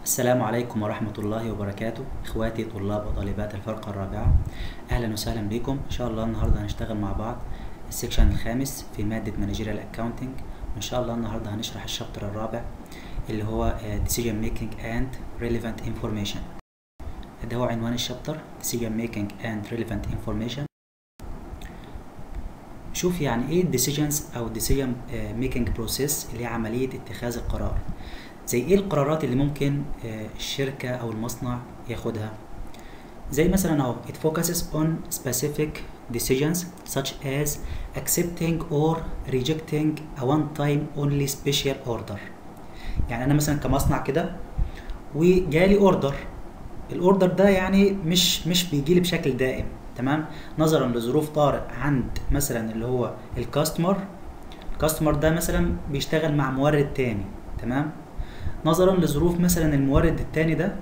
السلام عليكم ورحمة الله وبركاته إخواتي طلاب وطالبات الفرقة الرابعة أهلا وسهلا بكم إن شاء الله النهاردة هنشتغل مع بعض السكشن الخامس في مادة مانجيريال أكاونتنج وإن شاء الله النهاردة هنشرح الشابتر الرابع اللي هو Decision Making and Relevant Information ده هو عنوان الشابتر Decision Making and Relevant Information شوف يعني ايه decisions او decision making process اللي هي عملية اتخاذ القرار زي ايه القرارات اللي ممكن الشركة او المصنع ياخدها زي مثلا اهو it focuses on specific decisions such as accepting or rejecting a one time only special order يعني انا مثلا كمصنع كده وجالي اوردر الاوردر ده يعني مش مش بيجي لي بشكل دائم تمام نظرا لظروف طارئ عند مثلا اللي هو الكاستمر الكاستمر ده مثلا بيشتغل مع مورد تاني تمام نظرا لظروف مثلا المورد التاني ده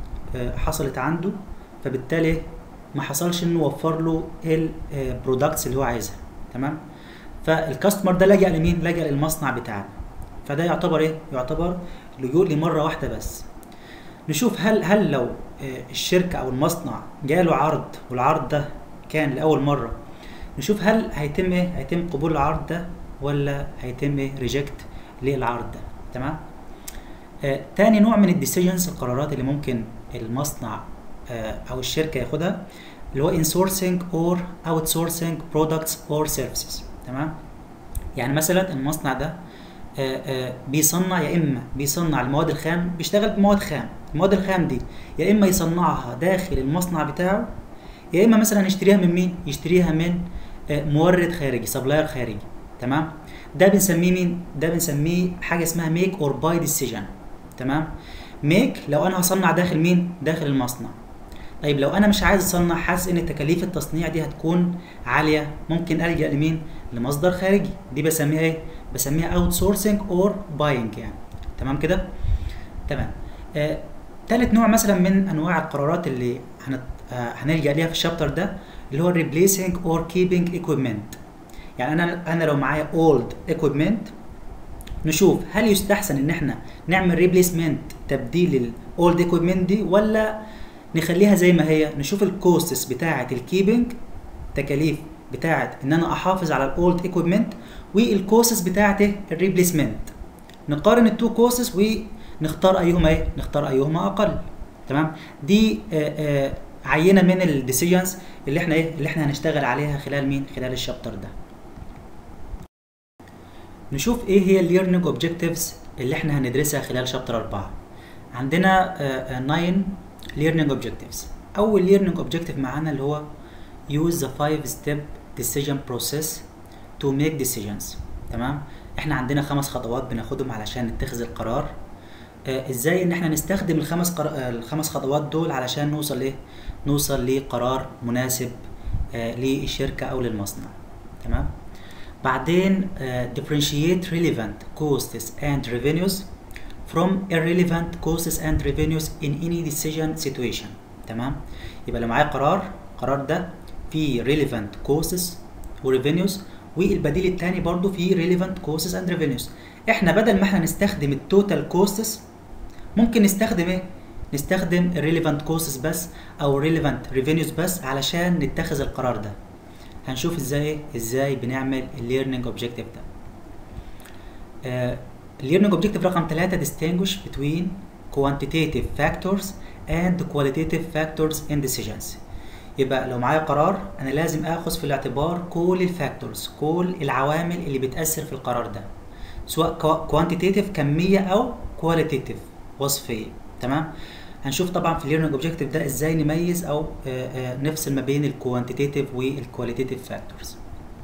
حصلت عنده فبالتالي ما حصلش انه وفر له البرودكتس اللي هو عايزها تمام فالكاستمر ده لجأ لمين لجأ للمصنع بتاعنا فده يعتبر ايه يعتبر لجوء لمره واحده بس نشوف هل هل لو الشركه او المصنع جاله عرض والعرض ده كان لاول مره نشوف هل هيتم ايه هيتم قبول العرض ده ولا هيتم ايه ريجكت للعرض ده تمام آه، تاني نوع من الديسيجنز القرارات اللي ممكن المصنع آه، او الشركه ياخدها اللي هو insourcing or outsourcing products or services تمام يعني مثلا المصنع ده آه، آه، بيصنع يا اما بيصنع المواد الخام بيشتغل بمواد خام المواد الخام دي يا اما يصنعها داخل المصنع بتاعه يا اما مثلا يشتريها من مين يشتريها من آه، مورد خارجي سبلاير خارجي تمام ده بنسميه مين ده بنسميه حاجه اسمها ميك اور باي ديسيجن تمام ميك لو انا هصنع داخل مين داخل المصنع طيب لو انا مش عايز اصنع حاسس ان تكاليف التصنيع دي هتكون عاليه ممكن الجا لمين لمصدر خارجي دي بسميها ايه بسميها اوت سورسنج اور باينج يعني تمام كده تمام آه، تالت نوع مثلا من انواع القرارات اللي هنت... آه، هنلجا ليها في الشابتر ده اللي هو replacing or keeping equipment يعني انا انا لو معايا old equipment نشوف هل يستحسن ان احنا نعمل ريبليسمنت تبديل الاولد ايكويبمنت دي ولا نخليها زي ما هي نشوف الكوستس بتاعه الكيبنج تكاليف بتاعه ان انا احافظ على الاولد ايكويبمنت والكوستس بتاعه الريبليسمنت نقارن التو كوستس ونختار ايهما ايه نختار ايهما اقل تمام دي آآ آآ عينه من الديسيجنز اللي احنا ايه اللي احنا هنشتغل عليها خلال مين خلال الشابتر ده نشوف ايه هي الليرنينج اوبجكتيفز اللي احنا هندرسها خلال شابتر 4 عندنا 9 ليرنينج اوبجكتيفز اول ليرنينج اوبجكتيف معانا اللي هو use the five step decision process to make decisions تمام احنا عندنا خمس خطوات بناخدهم علشان نتخذ القرار آه ازاي ان احنا نستخدم الخمس قر... آه الخمس خطوات دول علشان نوصل لايه نوصل لقرار مناسب آه للشركه او للمصنع تمام بعدين uh, differentiate relevant costs and revenues from irrelevant costs and revenues in any decision situation تمام يبقى لو معايا قرار القرار ده فيه relevant costs و revenues والبديل الثاني برضو فيه relevant costs and revenues احنا بدل ما احنا نستخدم التوتال costs ممكن نستخدم ايه نستخدم relevant costs بس او relevant revenues بس علشان نتخذ القرار ده هنشوف ازاي ازاي بنعمل الليرنينج اوبجكتيف ده الليرنينج اوبجكتيف رقم 3 distinguish between quantitative factors and qualitative factors in decisions يبقى لو معايا قرار انا لازم اخذ في الاعتبار كل الفاكتورز كل العوامل اللي بتاثر في القرار ده سواء كوانتيتيف كميه او كواليتيف وصفيه تمام هنشوف طبعا في الليرنينج اوبجكتيف ده ازاي نميز او نفصل ما بين الكوانتيتيف والكواليتيف فاكتورز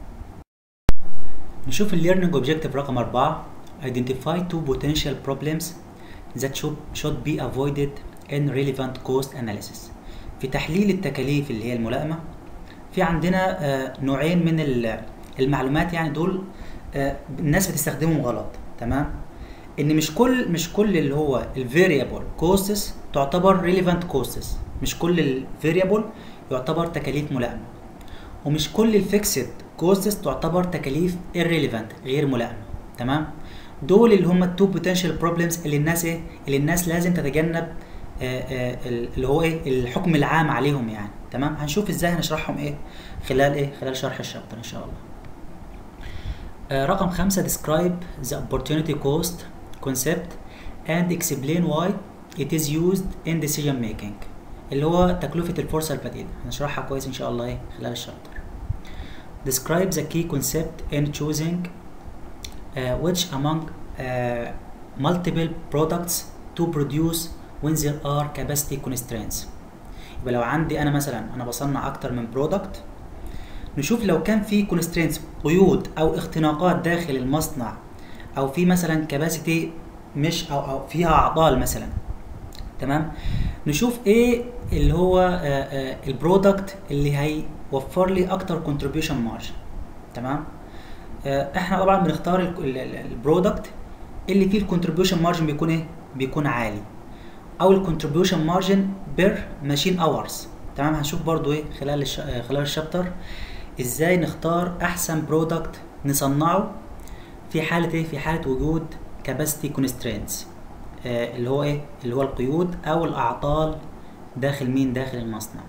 نشوف الليرنينج اوبجكتيف رقم 4 identify two potential problems that should, should be avoided in relevant cost analysis في تحليل التكاليف اللي هي الملائمه في عندنا نوعين من المعلومات يعني دول الناس بتستخدمهم غلط تمام ان مش كل مش كل اللي هو الفاريبل كوستس تعتبر ريليفانت كوستس مش كل الفاريبل يعتبر تكاليف ملائمه ومش كل الفيكسد كوستس تعتبر تكاليف irrelevant غير ملائمه تمام دول اللي هم التو بوتنشال بروبلمز اللي الناس ايه اللي الناس لازم تتجنب آه، آه، اللي هو ايه الحكم العام عليهم يعني تمام هنشوف ازاي هنشرحهم ايه خلال ايه خلال شرح الشابتر ان شاء الله آه، رقم خمسة describe the opportunity cost concept and explain why it is used in decision making اللي هو تكلفة الفرصة البديلة هنشرحها كويس إن شاء الله إيه خلال الشابتر describe the key concept in choosing uh, which among uh, multiple products to produce when there are capacity constraints يبقى لو عندي أنا مثلا أنا بصنع أكتر من برودكت نشوف لو كان في كونسترينتس قيود او اختناقات داخل المصنع او في مثلا كباسيتي مش او او فيها اعطال مثلا تمام نشوف ايه اللي هو البرودكت اللي هيوفر لي اكتر كونتريبيوشن مارجن تمام آه، احنا طبعا بنختار البرودكت اللي فيه الكونتريبيوشن مارجن بيكون ايه بيكون عالي او الكونتريبيوشن مارجن بير ماشين اورز تمام هنشوف برضو ايه خلال الش... آه، خلال الشابتر ازاي نختار احسن برودكت نصنعه في حاله ايه في حاله وجود كاباسيتي كونسترينتس اللي هو ايه اللي هو القيود او الاعطال داخل مين داخل المصنع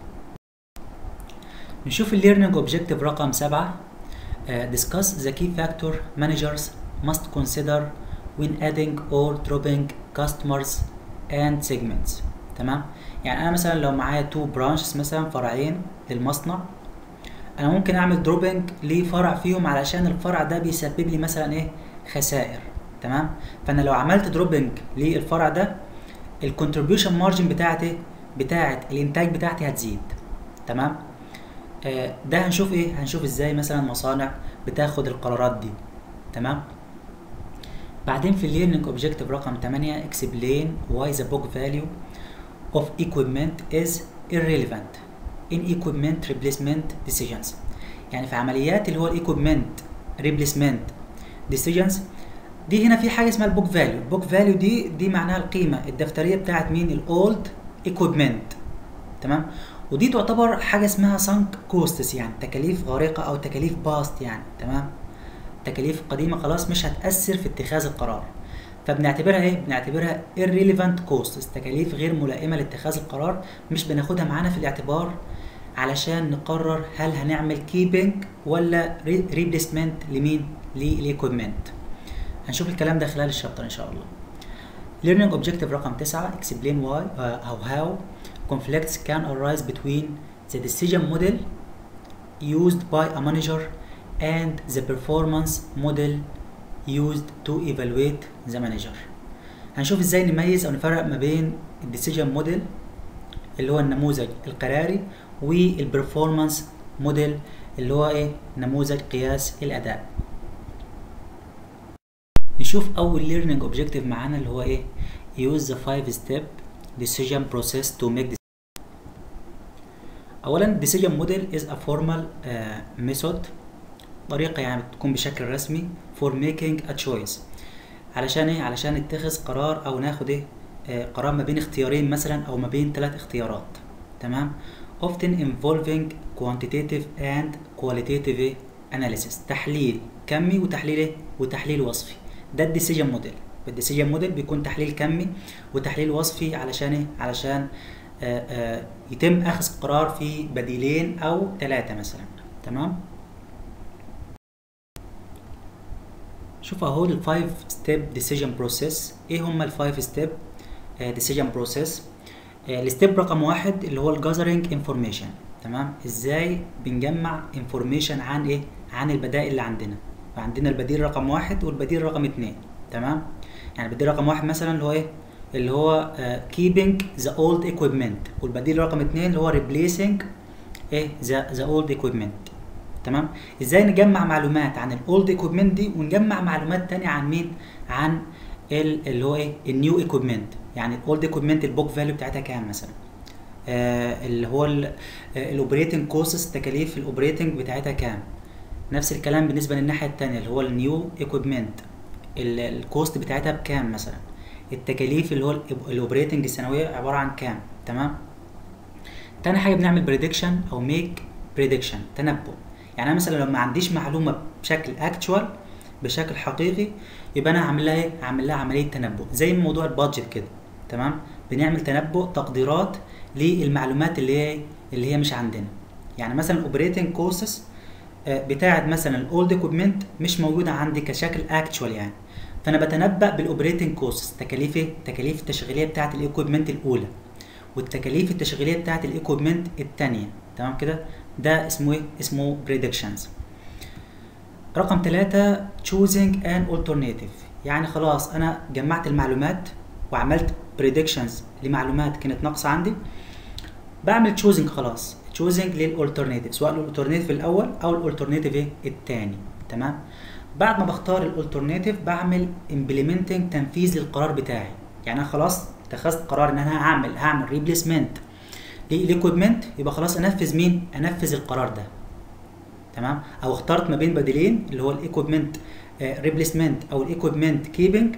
نشوف الليرنينج اوبجيكتيف رقم سبعة uh, discuss the key factor managers must consider when adding or dropping customers and segments تمام يعني انا مثلا لو معايا تو برانشز مثلا فرعين للمصنع انا ممكن اعمل دروبنج لفرع فيهم علشان الفرع ده بيسبب لي مثلا ايه خسائر تمام فانا لو عملت دروبنج للفرع ده الكونتريبيوشن مارجن بتاعتي إيه؟ بتاعت الانتاج بتاعتي هتزيد تمام آه ده هنشوف ايه هنشوف ازاي مثلا مصانع بتاخد القرارات دي تمام بعدين في الليرنينج اوبجيكتيف رقم 8 explain why the book value of equipment is irrelevant in equipment replacement decisions يعني في عمليات اللي هو الايكويبمنت ريبليسمنت decisions دي هنا في حاجه اسمها البوك فاليو البوك فاليو دي دي معناها القيمه الدفتريه بتاعت مين الاولد ايكويبمنت تمام ودي تعتبر حاجه اسمها سانك كوستس يعني تكاليف غارقه او تكاليف باست يعني تمام تكاليف قديمه خلاص مش هتاثر في اتخاذ القرار فبنعتبرها ايه بنعتبرها irrelevant costs تكاليف غير ملائمه لاتخاذ القرار مش بناخدها معانا في الاعتبار علشان نقرر هل هنعمل كيبنج ولا ريبليسمنت لمين للايكويبمنت هنشوف الكلام ده خلال الشابتر ان شاء الله learning objective رقم 9 explain why uh, how how conflicts can arise between the decision model used by a manager and the performance model used to evaluate the manager هنشوف ازاي نميز او نفرق ما بين الديسيجن موديل اللي هو النموذج القراري والبرفورمانس موديل اللي هو ايه نموذج قياس الاداء نشوف اول learning objective معانا اللي هو ايه use the five step decision process to make decision. اولا decision model is a formal uh, method طريقة يعني بتكون بشكل رسمي for making a choice علشان ايه علشان نتخذ قرار او ناخد ايه آه قرار ما بين اختيارين مثلا او ما بين ثلاث اختيارات تمام often involving quantitative and qualitative analysis تحليل كمي وتحليل ايه وتحليل وصفي ده الديسيجن موديل الديسيجن موديل بيكون تحليل كمي وتحليل وصفي علشان ايه علشان آآ آآ يتم اخذ قرار في بديلين او ثلاثه مثلا تمام شوف اهو الفايف ستيب ديسيجن بروسيس ايه هما الفايف ستيب ديسيجن بروسيس الستيب رقم واحد اللي هو الجاذرينج انفورميشن تمام ازاي بنجمع انفورميشن عن ايه عن البدائل اللي عندنا فعندنا البديل رقم واحد والبديل رقم اتنين تمام يعني البديل رقم واحد مثلا اللي هو ايه اللي هو uh, keeping the old equipment والبديل رقم اتنين اللي هو replacing ايه the, the old equipment تمام ازاي نجمع معلومات عن الاولد ايكويبمنت دي ونجمع معلومات تانية عن مين عن ال- اللي هو ايه النيو ايكويبمنت يعني الاولد ايكويبمنت البوك فاليو بتاعتها كام مثلا آه اللي هو الاوبريتنج كوستس تكاليف الاوبريتنج بتاعتها كام نفس الكلام بالنسبه للناحيه التانية اللي هو النيو ايكويبمنت الكوست بتاعتها بكام مثلا التكاليف اللي هو الاوبريتنج السنويه عباره عن كام تمام تاني حاجه بنعمل بريدكشن او ميك بريدكشن تنبؤ يعني انا مثلا لو ما عنديش معلومه بشكل اكتوال بشكل حقيقي يبقى انا هعمل لها ايه هعمل لها عمليه تنبؤ زي موضوع البادجت كده تمام بنعمل تنبؤ تقديرات للمعلومات اللي هي اللي هي مش عندنا يعني مثلا الاوبريتنج كوستس بتاعت مثلا الاولد اكويبمنت مش موجوده عندي كشكل اكتشوال يعني فانا بتنبأ بالاوبريتنج كوستس تكاليف ايه التكاليف التشغيليه بتاعت الايكويبمنت الاولى والتكاليف التشغيليه بتاعت الايكويبمنت الثانيه تمام كده ده اسمه ايه اسمه predictions رقم ثلاثة choosing an alternative يعني خلاص انا جمعت المعلومات وعملت predictions لمعلومات كانت ناقصة عندي بعمل choosing خلاص choosing للالترناتيف سواء الالترناتيف الاول او الالترناتيف ايه الثاني تمام بعد ما بختار الالترناتيف بعمل implementing تنفيذ للقرار بتاعي يعني انا خلاص اتخذت قرار ان انا هعمل هعمل ريبليسمنت للايكويبمنت يبقى خلاص انفذ مين انفذ القرار ده تمام او اخترت ما بين بديلين اللي هو الايكويبمنت ريبليسمنت او الايكويبمنت كيبنج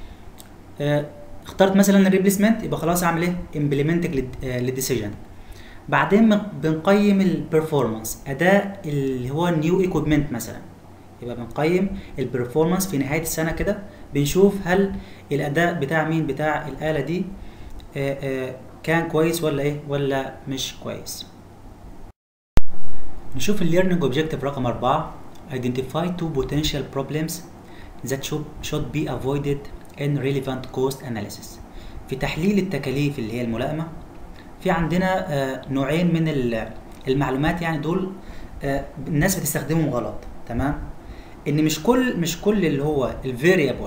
اخترت مثلا الريبليسمنت يبقى خلاص اعمل ايه امبلمنتنج للديسيجن بعدين بنقيم البرفورمانس اداء اللي هو النيو ايكويبمنت مثلا يبقى بنقيم البرفورمانس في نهايه السنه كده بنشوف هل الاداء بتاع مين بتاع الاله دي آآ آآ كان كويس ولا ايه ولا مش كويس نشوف الليرنينج اوبجيكتيف رقم أربعة identify two potential problems that should, should be avoided in relevant cost analysis في تحليل التكاليف اللي هي الملائمة في عندنا آه نوعين من المعلومات يعني دول آه الناس بتستخدمهم غلط تمام ان مش كل مش كل اللي هو الفاريبل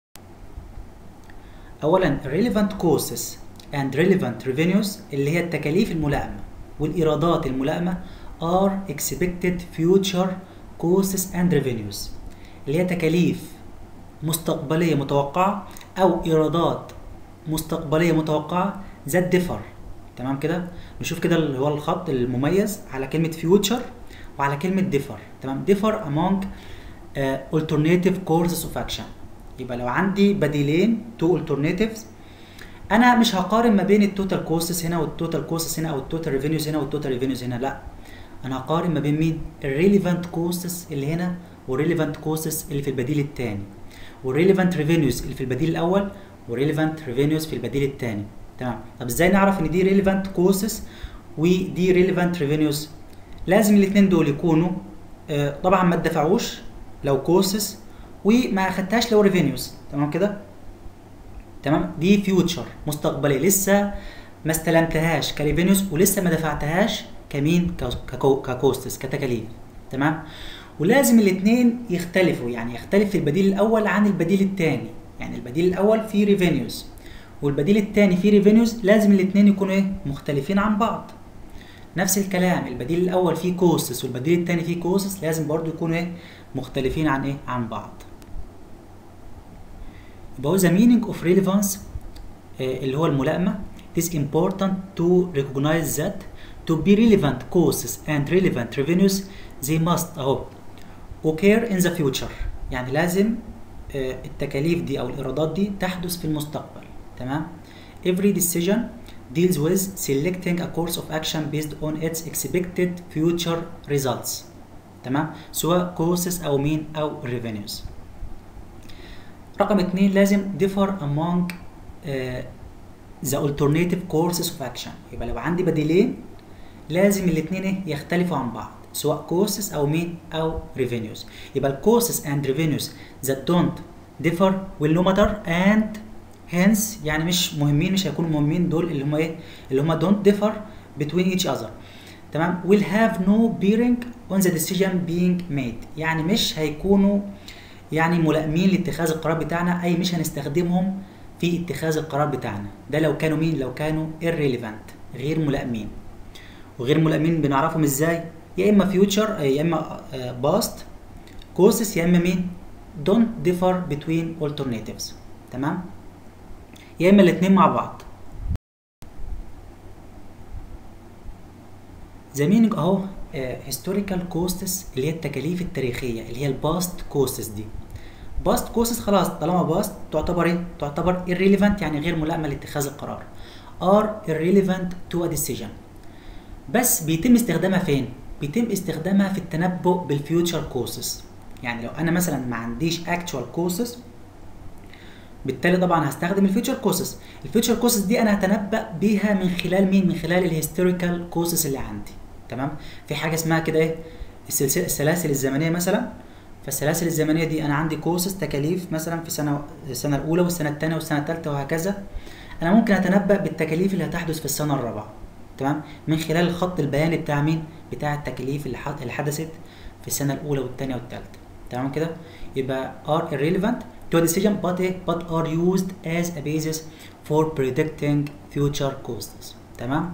اولا relevant costs and relevant revenues اللي هي التكاليف الملائمة والإيرادات الملائمة are expected future costs and revenues اللي هي تكاليف مستقبلية متوقعة أو إيرادات مستقبلية متوقعة that differ تمام كده نشوف كده اللي هو الخط المميز على كلمة future وعلى كلمة differ تمام differ among uh, alternative courses of action يبقى لو عندي بديلين two alternatives انا مش هقارن ما بين التوتال كوستس هنا والتوتال كوستس هنا او التوتال ريفينيوز هنا والتوتال ريفينيوز هنا لا انا هقارن ما بين مين الريليفانت كوستس اللي هنا والريليفانت كوستس اللي في البديل الثاني والريليفانت ريفينيوز اللي في البديل الاول والريليفانت ريفينيوز في البديل الثاني تمام طب ازاي نعرف ان دي ريليفانت كوستس ودي ريليفانت ريفينيوز لازم الاثنين دول يكونوا آه طبعا ما اتدفعوش لو كوستس وما اخدتهاش لو ريفينيوز تمام كده تمام دي فيوتشر مستقبليه لسه ما استلمتهاش كريفينيوز ولسه ما دفعتهاش كمين ككوستس كتكاليف تمام ولازم الاثنين يختلفوا يعني يختلف في البديل الاول عن البديل الثاني يعني البديل الاول فيه ريفينيوز والبديل الثاني فيه ريفينيوز لازم الاثنين يكونوا ايه مختلفين عن بعض نفس الكلام البديل الاول فيه كوستس والبديل الثاني فيه كوستس لازم برضو يكونوا ايه مختلفين عن ايه عن بعض يبقى هو the meaning of relevance آه اللي هو الملائمة it is important to recognize that to be relevant costs and relevant revenues they must اهو occur in the future يعني لازم آه التكاليف دي او الايرادات دي تحدث في المستقبل تمام every decision deals with selecting a course of action based on its expected future results تمام سواء costs او مين او revenues رقم اتنين لازم differ among uh, the alternative courses of action يبقى لو عندي بديلين لازم الاتنين ايه يختلفوا عن بعض سواء courses او مين او revenues يبقى ال courses and revenues that don't differ will no matter and hence يعني مش مهمين مش هيكونوا مهمين دول اللي هم ايه اللي هم don't differ between each other تمام will have no bearing on the decision being made يعني مش هيكونوا يعني ملائمين لاتخاذ القرار بتاعنا اي مش هنستخدمهم في اتخاذ القرار بتاعنا ده لو كانوا مين لو كانوا irrelevant غير ملائمين وغير ملائمين بنعرفهم ازاي يا اما future يا اما past causes يا اما مين don't differ between alternatives تمام يا اما الاثنين مع بعض the meaning اهو هيستوريكال كوستس اللي هي التكاليف التاريخيه اللي هي الباست كوستس دي باست كوستس خلاص طالما باست تعتبر ايه تعتبر irrelevant يعني غير ملائمه لاتخاذ القرار are irrelevant to a decision بس بيتم استخدامها فين بيتم استخدامها في التنبؤ بالفيوتشر كوستس يعني لو انا مثلا ما عنديش اكتوال كوسز بالتالي طبعا هستخدم الفيوتشر كوسز الفيوتشر كوسز دي انا هتنبأ بيها من خلال مين من خلال الهيستوريكال كوسز اللي عندي تمام في حاجه اسمها كده ايه السلسله السلاسل الزمنيه مثلا فالسلاسل الزمنيه دي انا عندي كوسز تكاليف مثلا في سنه السنه الاولى والسنه الثانيه والسنه الثالثه وهكذا انا ممكن اتنبأ بالتكاليف اللي هتحدث في السنه الرابعه تمام من خلال الخط البياني بتاع مين بتاع التكاليف اللي ح- اللي حدثت في السنه الاولى والثانيه والثالثه تمام كده يبقى are irrelevant to a decision but but are used as a basis for predicting future costs تمام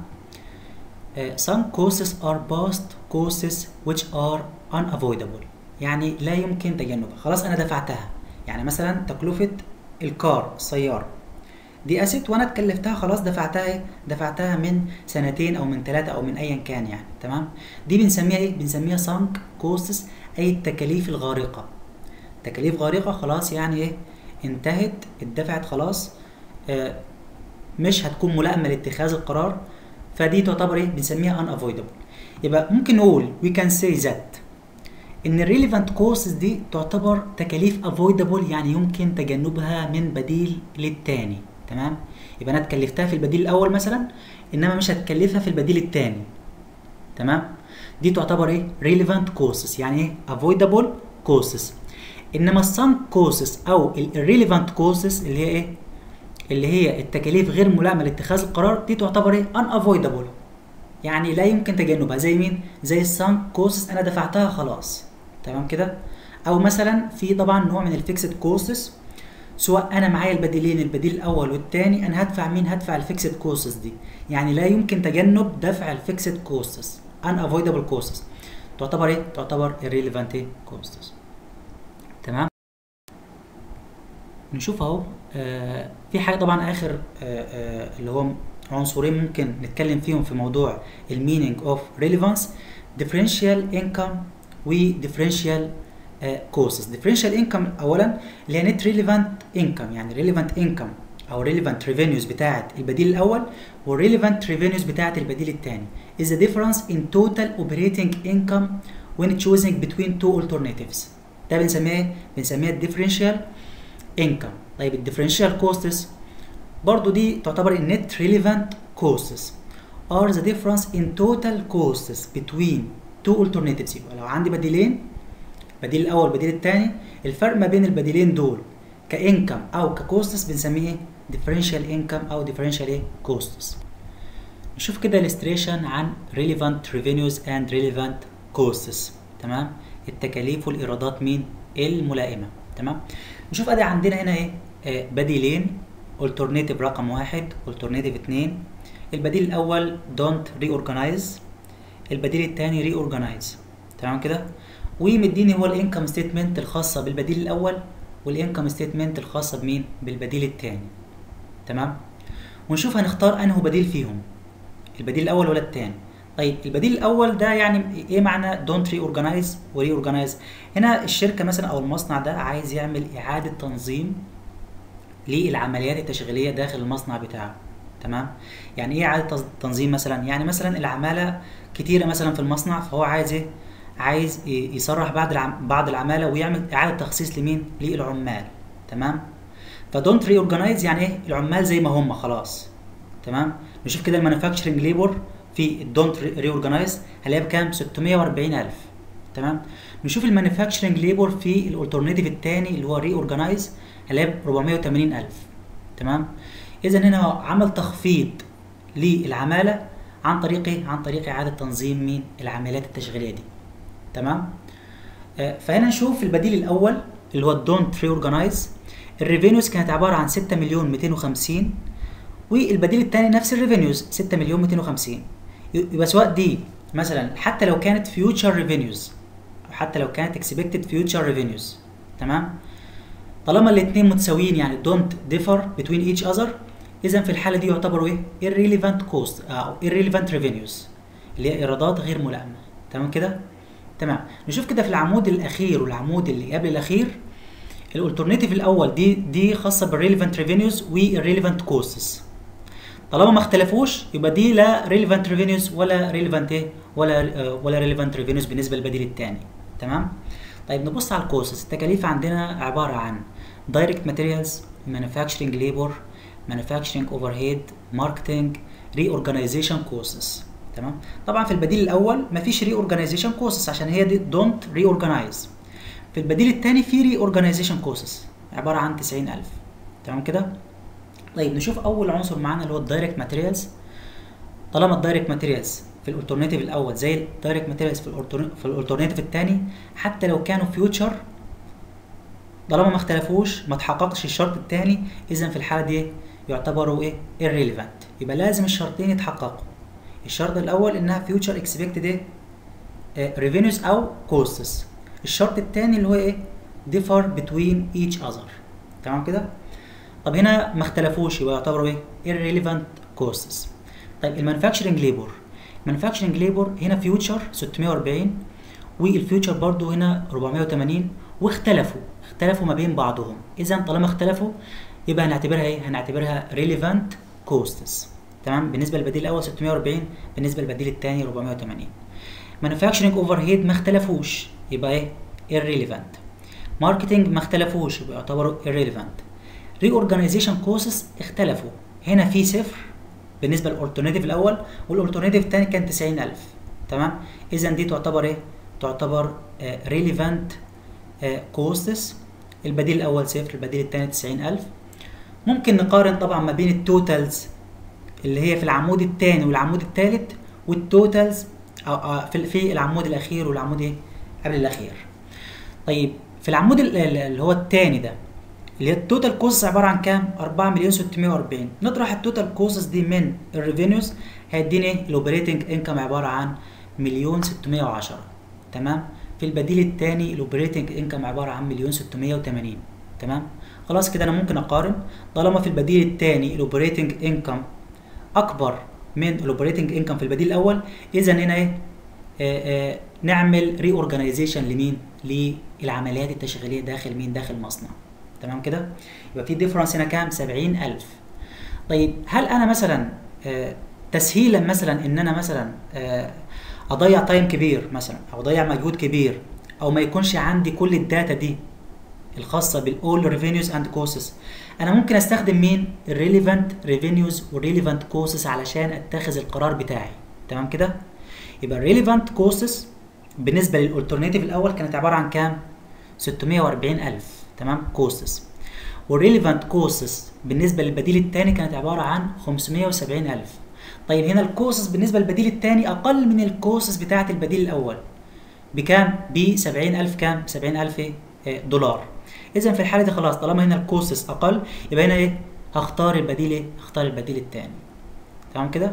Uh, some costs are past costs which are unavoidable يعني لا يمكن تجنبها خلاص انا دفعتها يعني مثلا تكلفة الكار السيارة دي اسيت وانا اتكلفتها خلاص دفعتها ايه دفعتها من سنتين او من ثلاثة او من ايا كان يعني تمام دي بنسميها ايه بنسميها sunk costs اي التكاليف الغارقة تكاليف غارقة خلاص يعني ايه انتهت اتدفعت خلاص آه مش هتكون ملائمة لاتخاذ القرار فدي تعتبر ايه بنسميها unavoidable يبقى ممكن نقول we can say that ان الريليفانت كوستس دي تعتبر تكاليف avoidable يعني يمكن تجنبها من بديل للتاني تمام يبقى انا اتكلفتها في البديل الاول مثلا انما مش هتكلفها في البديل التاني تمام دي تعتبر ايه relevant costs يعني ايه avoidable costs انما السانك costs او الirrelevant costs اللي هي ايه اللي هي التكاليف غير ملائمه لاتخاذ القرار دي تعتبر ايه unavoidable يعني لا يمكن تجنبها زي مين زي السانك كوستس انا دفعتها خلاص تمام كده او مثلا في طبعا نوع من الفيكسد كوستس سواء انا معايا البديلين البديل الاول والثاني انا هدفع مين هدفع الفيكسد كوستس دي يعني لا يمكن تجنب دفع الفيكسد كوستس unavoidable كوستس تعتبر ايه تعتبر irrelevant كوستس تمام نشوف اهو آه في حاجه طبعا اخر آه آه اللي هو عنصرين ممكن نتكلم فيهم في موضوع المينينج اوف ريليفانس differential income و differential كوستس differential income اولا اللي هي net relevant income يعني relevant income او relevant revenues بتاعه البديل الاول و relevant revenues بتاعه البديل الثاني is the difference in total operating income when choosing between two alternatives ده بنسميه ايه؟ بنسميها differential income طيب الديفرنشال كوستس برضو دي تعتبر النت ريليفانت كوستس are the difference in total costs between two alternatives يبقى لو عندي بديلين بديل الاول بديل الثاني الفرق ما بين البديلين دول كانكم او ككوستس بنسميه ايه differential income او differential ايه costs نشوف كده illustration عن relevant revenues and relevant costs تمام التكاليف والايرادات مين الملائمه تمام نشوف ادي عندنا هنا ايه آه بديلين alternative رقم واحد alternative اتنين البديل الاول don't reorganize البديل الثاني reorganize تمام كده ومديني هو الانكم ستيتمنت الخاصه بالبديل الاول والانكم ستيتمنت الخاصه بمين بالبديل الثاني تمام ونشوف هنختار انه بديل فيهم البديل الاول ولا الثاني طيب البديل الاول ده يعني ايه معنى دونت ري اورجنايز وري اورجنايز هنا الشركه مثلا او المصنع ده عايز يعمل اعاده تنظيم للعمليات التشغيليه داخل المصنع بتاعه تمام يعني ايه اعاده تنظيم مثلا يعني مثلا العماله كتيره مثلا في المصنع فهو عايز ايه عايز يسرح بعض العم... بعض العماله ويعمل اعاده تخصيص لمين للعمال تمام فدونت ري اورجنايز يعني ايه العمال زي ما هم خلاص تمام نشوف كده المانيفاكتشرنج ليبر في الدونت ري اورجنايز هنلاقيها بكام 640000 تمام نشوف المانيفاكتشرنج ليبر في الالترناتيف الثاني اللي هو ري اورجنايز هنلاقيها ب 480000 تمام اذا هنا عمل تخفيض للعماله عن طريق ايه عن طريق اعاده تنظيم مين العمليات التشغيليه دي تمام آه فهنا نشوف البديل الاول اللي هو الدونت ري اورجنايز الريفينيوز كانت عباره عن 6 مليون 250 والبديل الثاني نفس الريفينيوز 6 مليون 250 يبقى سواء دي مثلا حتى لو كانت فيوتشر ريفينيوز او حتى لو كانت اكسبكتد فيوتشر ريفينيوز تمام طالما الاثنين متساويين يعني دونت ديفر بتوين ايتش اذر اذا في الحاله دي يعتبروا ايه irrelevant cost او irrelevant revenues اللي هي ايرادات غير ملائمه تمام كده تمام نشوف كده في العمود الاخير والعمود اللي قبل الاخير الالترناتيف الاول دي دي خاصه بالريليفانت ريفينيوز والريليفانت كوستس طالما ما اختلفوش يبقى دي لا ريليفانت ريفينيوز ولا ريليفانت ايه ولا ولا ريليفانت ريفينيوز بالنسبه للبديل الثاني تمام طيب نبص على الكوستس التكاليف عندنا عباره عن دايركت ماتيريالز manufacturing labor manufacturing overhead marketing reorganization costs تمام طبعا في البديل الاول مفيش reorganization costs عشان هي دي don't reorganize في البديل الثاني في reorganization costs عباره عن 90000 تمام كده طيب نشوف اول عنصر معانا اللي هو الدايركت ماتيريالز طالما الدايركت ماتيريالز في الالترناتيف الاول زي الدايركت ماتيريالز في في الالترناتيف الثاني حتى لو كانوا فيوتشر طالما ما اختلفوش ما تحققش الشرط الثاني اذا في الحاله دي يعتبروا ايه irrelevant يبقى لازم الشرطين يتحققوا الشرط الاول انها فيوتشر اكسبكتد ايه revenues او costs الشرط الثاني اللي هو ايه differ between each other تمام كده طب هنا ما اختلفوش يبقى يعتبروا ايه irrelevant costs طيب المانيفاكتشرنج ليبر المانيفاكتشرنج ليبر هنا فيوتشر 640 والفيوتشر برضو هنا 480 واختلفوا اختلفوا ما بين بعضهم اذا طالما اختلفوا يبقى هنعتبرها ايه هنعتبرها relevant costs تمام بالنسبه للبديل الاول 640 بالنسبه للبديل الثاني 480 مانيفاكتشرنج اوفر هيد ما اختلفوش يبقى ايه irrelevant ماركتنج ما اختلفوش يبقى يعتبروا irrelevant reorganization costs اختلفوا هنا في صفر بالنسبه للالترناتيف الاول والالترناتيف الثاني كان 90000 تمام اذا دي تعتبر ايه تعتبر ريليفانت كوستس البديل الاول صفر البديل الثاني 90000 ممكن نقارن طبعا ما بين التوتالز اللي هي في العمود الثاني والعمود الثالث والتوتالز في في العمود الاخير والعمود ايه قبل الاخير طيب في العمود اللي هو الثاني ده اللي هي التوتال كوستس عباره عن كام 4 مليون 640 نطرح التوتال كوستس دي من الريفينيوز هيديني ايه الاوبريتنج انكم عباره عن مليون 610 تمام في البديل الثاني الاوبريتنج انكم عباره عن مليون 680 تمام خلاص كده انا ممكن اقارن طالما في البديل الثاني الاوبريتنج انكم اكبر من الاوبريتنج انكم في البديل الاول اذا هنا ايه آه آه نعمل ري اورجانيزيشن لمين للعمليات التشغيليه داخل مين داخل مصنع تمام كده يبقى في ديفرنس هنا كام 70000 طيب هل انا مثلا آه تسهيلا مثلا ان انا مثلا آه اضيع تايم كبير مثلا او اضيع مجهود كبير او ما يكونش عندي كل الداتا دي الخاصه بالاول ريفينيوز اند كوستس انا ممكن استخدم مين الريليفانت ريفينيوز والريليفانت كوستس علشان اتخذ القرار بتاعي تمام كده يبقى الريليفانت كوستس بالنسبه للالترناتيف الاول كانت عباره عن كام 640000 تمام كوستس والريليفانت كوستس بالنسبه للبديل الثاني كانت عباره عن 570000 طيب هنا الكوستس بالنسبه للبديل الثاني اقل من الكوستس بتاعه البديل الاول بكام ب 70000 كام 70000 دولار اذا في الحاله دي خلاص طالما هنا الكوستس اقل يبقى هنا ايه هختار البديل ايه هختار البديل الثاني تمام كده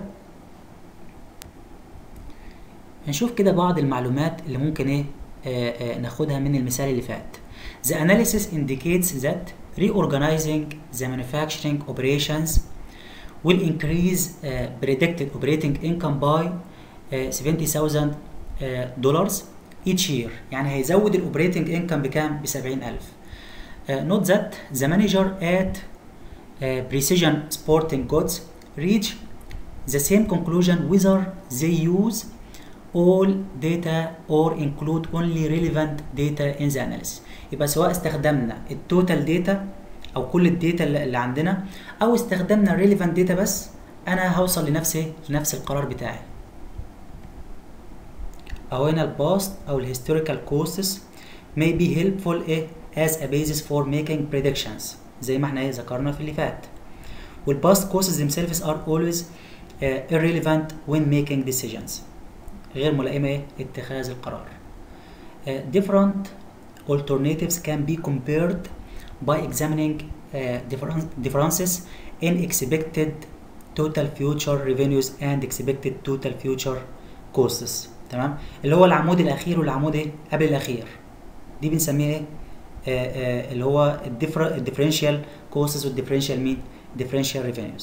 هنشوف كده بعض المعلومات اللي ممكن ايه آآ آآ ناخدها من المثال اللي فات The analysis indicates that reorganizing the manufacturing operations will increase uh, predicted operating income by uh, 70,000 dollars each year يعني هيزود الاوبريتنج انكم بكام ب 70000 uh, note that the manager at uh, precision sporting goods reach the same conclusion whether they use all data or include only relevant data in the analysis يبقى سواء استخدمنا التوتال داتا او كل الداتا اللي عندنا او استخدمنا relevant data بس انا هوصل لنفس لنفس القرار بتاعي اهو هنا الباست او الهيستوريكال كوستس may be helpful ايه as a basis for making predictions زي ما احنا ايه ذكرنا في اللي فات والباست costs themselves are always uh, irrelevant when making decisions غير ملائمة ايه اتخاذ القرار uh, different alternatives can be compared by examining uh, difference, differences in expected total future revenues and expected total future costs تمام اللي هو العمود الاخير والعمود ايه قبل الاخير دي بنسميها ايه آه آه اللي هو الديفرنشال كوستس والديفرنشال مين differential revenues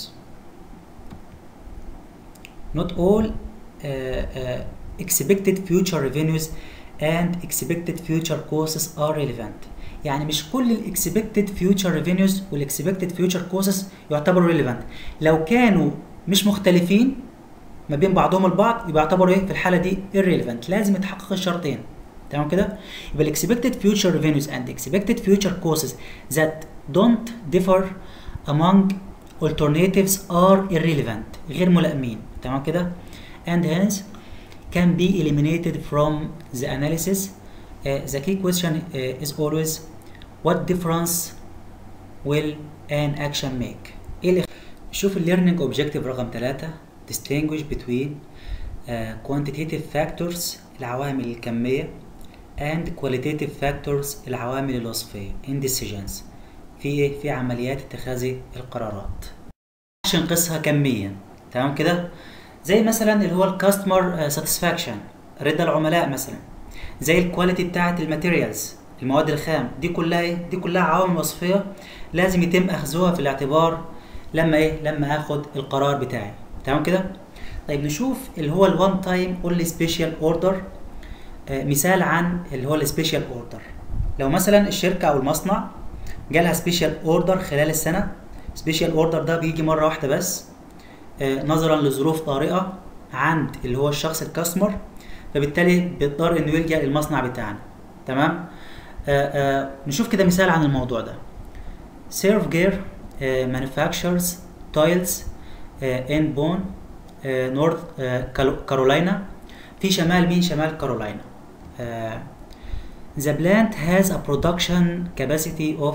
not all uh, uh, expected future revenues and expected future costs are relevant يعني مش كل الاكسبكتد فيوتشر ريفينيوز والاكسبكتد فيوتشر كوستس يعتبروا ريليفانت لو كانوا مش مختلفين ما بين بعضهم البعض يبقى يعتبروا ايه في الحاله دي irrelevant لازم يتحقق الشرطين تمام كده يبقى expected future revenues and expected future costs that don't differ among alternatives are irrelevant غير ملائمين تمام كده and hence can be eliminated from the analysis uh, the key question uh, is always what difference will an action make ايه اللي شوف الليرنينج اوبجيكتيف رقم 3 distinguish between uh, quantitative factors العوامل الكمية and qualitative factors العوامل الوصفية in decisions في ايه في عمليات اتخاذ القرارات عشان نقيسها كميا تمام كده زي مثلا اللي هو الكاستمر ساتسفاكشن رضا العملاء مثلا زي الكواليتي بتاعه الماتيريالز المواد الخام دي كلها ايه دي كلها عوامل وصفيه لازم يتم اخذها في الاعتبار لما ايه لما اخد القرار بتاعي تمام كده طيب نشوف اللي هو الوان تايم اونلي سبيشال اوردر مثال عن اللي هو السبيشال اوردر لو مثلا الشركه او المصنع جالها سبيشال اوردر خلال السنه سبيشال اوردر ده بيجي مره واحده بس آه نظرا لظروف طارئه عند اللي هو الشخص الكاستمر فبالتالي بيضطر انه يلجا للمصنع بتاعنا تمام آه آه نشوف كده مثال عن الموضوع ده سيرف جير مانيفاكتشرز تايلز ان بون نورث كارولاينا في شمال مين شمال كارولاينا The plant has a production capacity of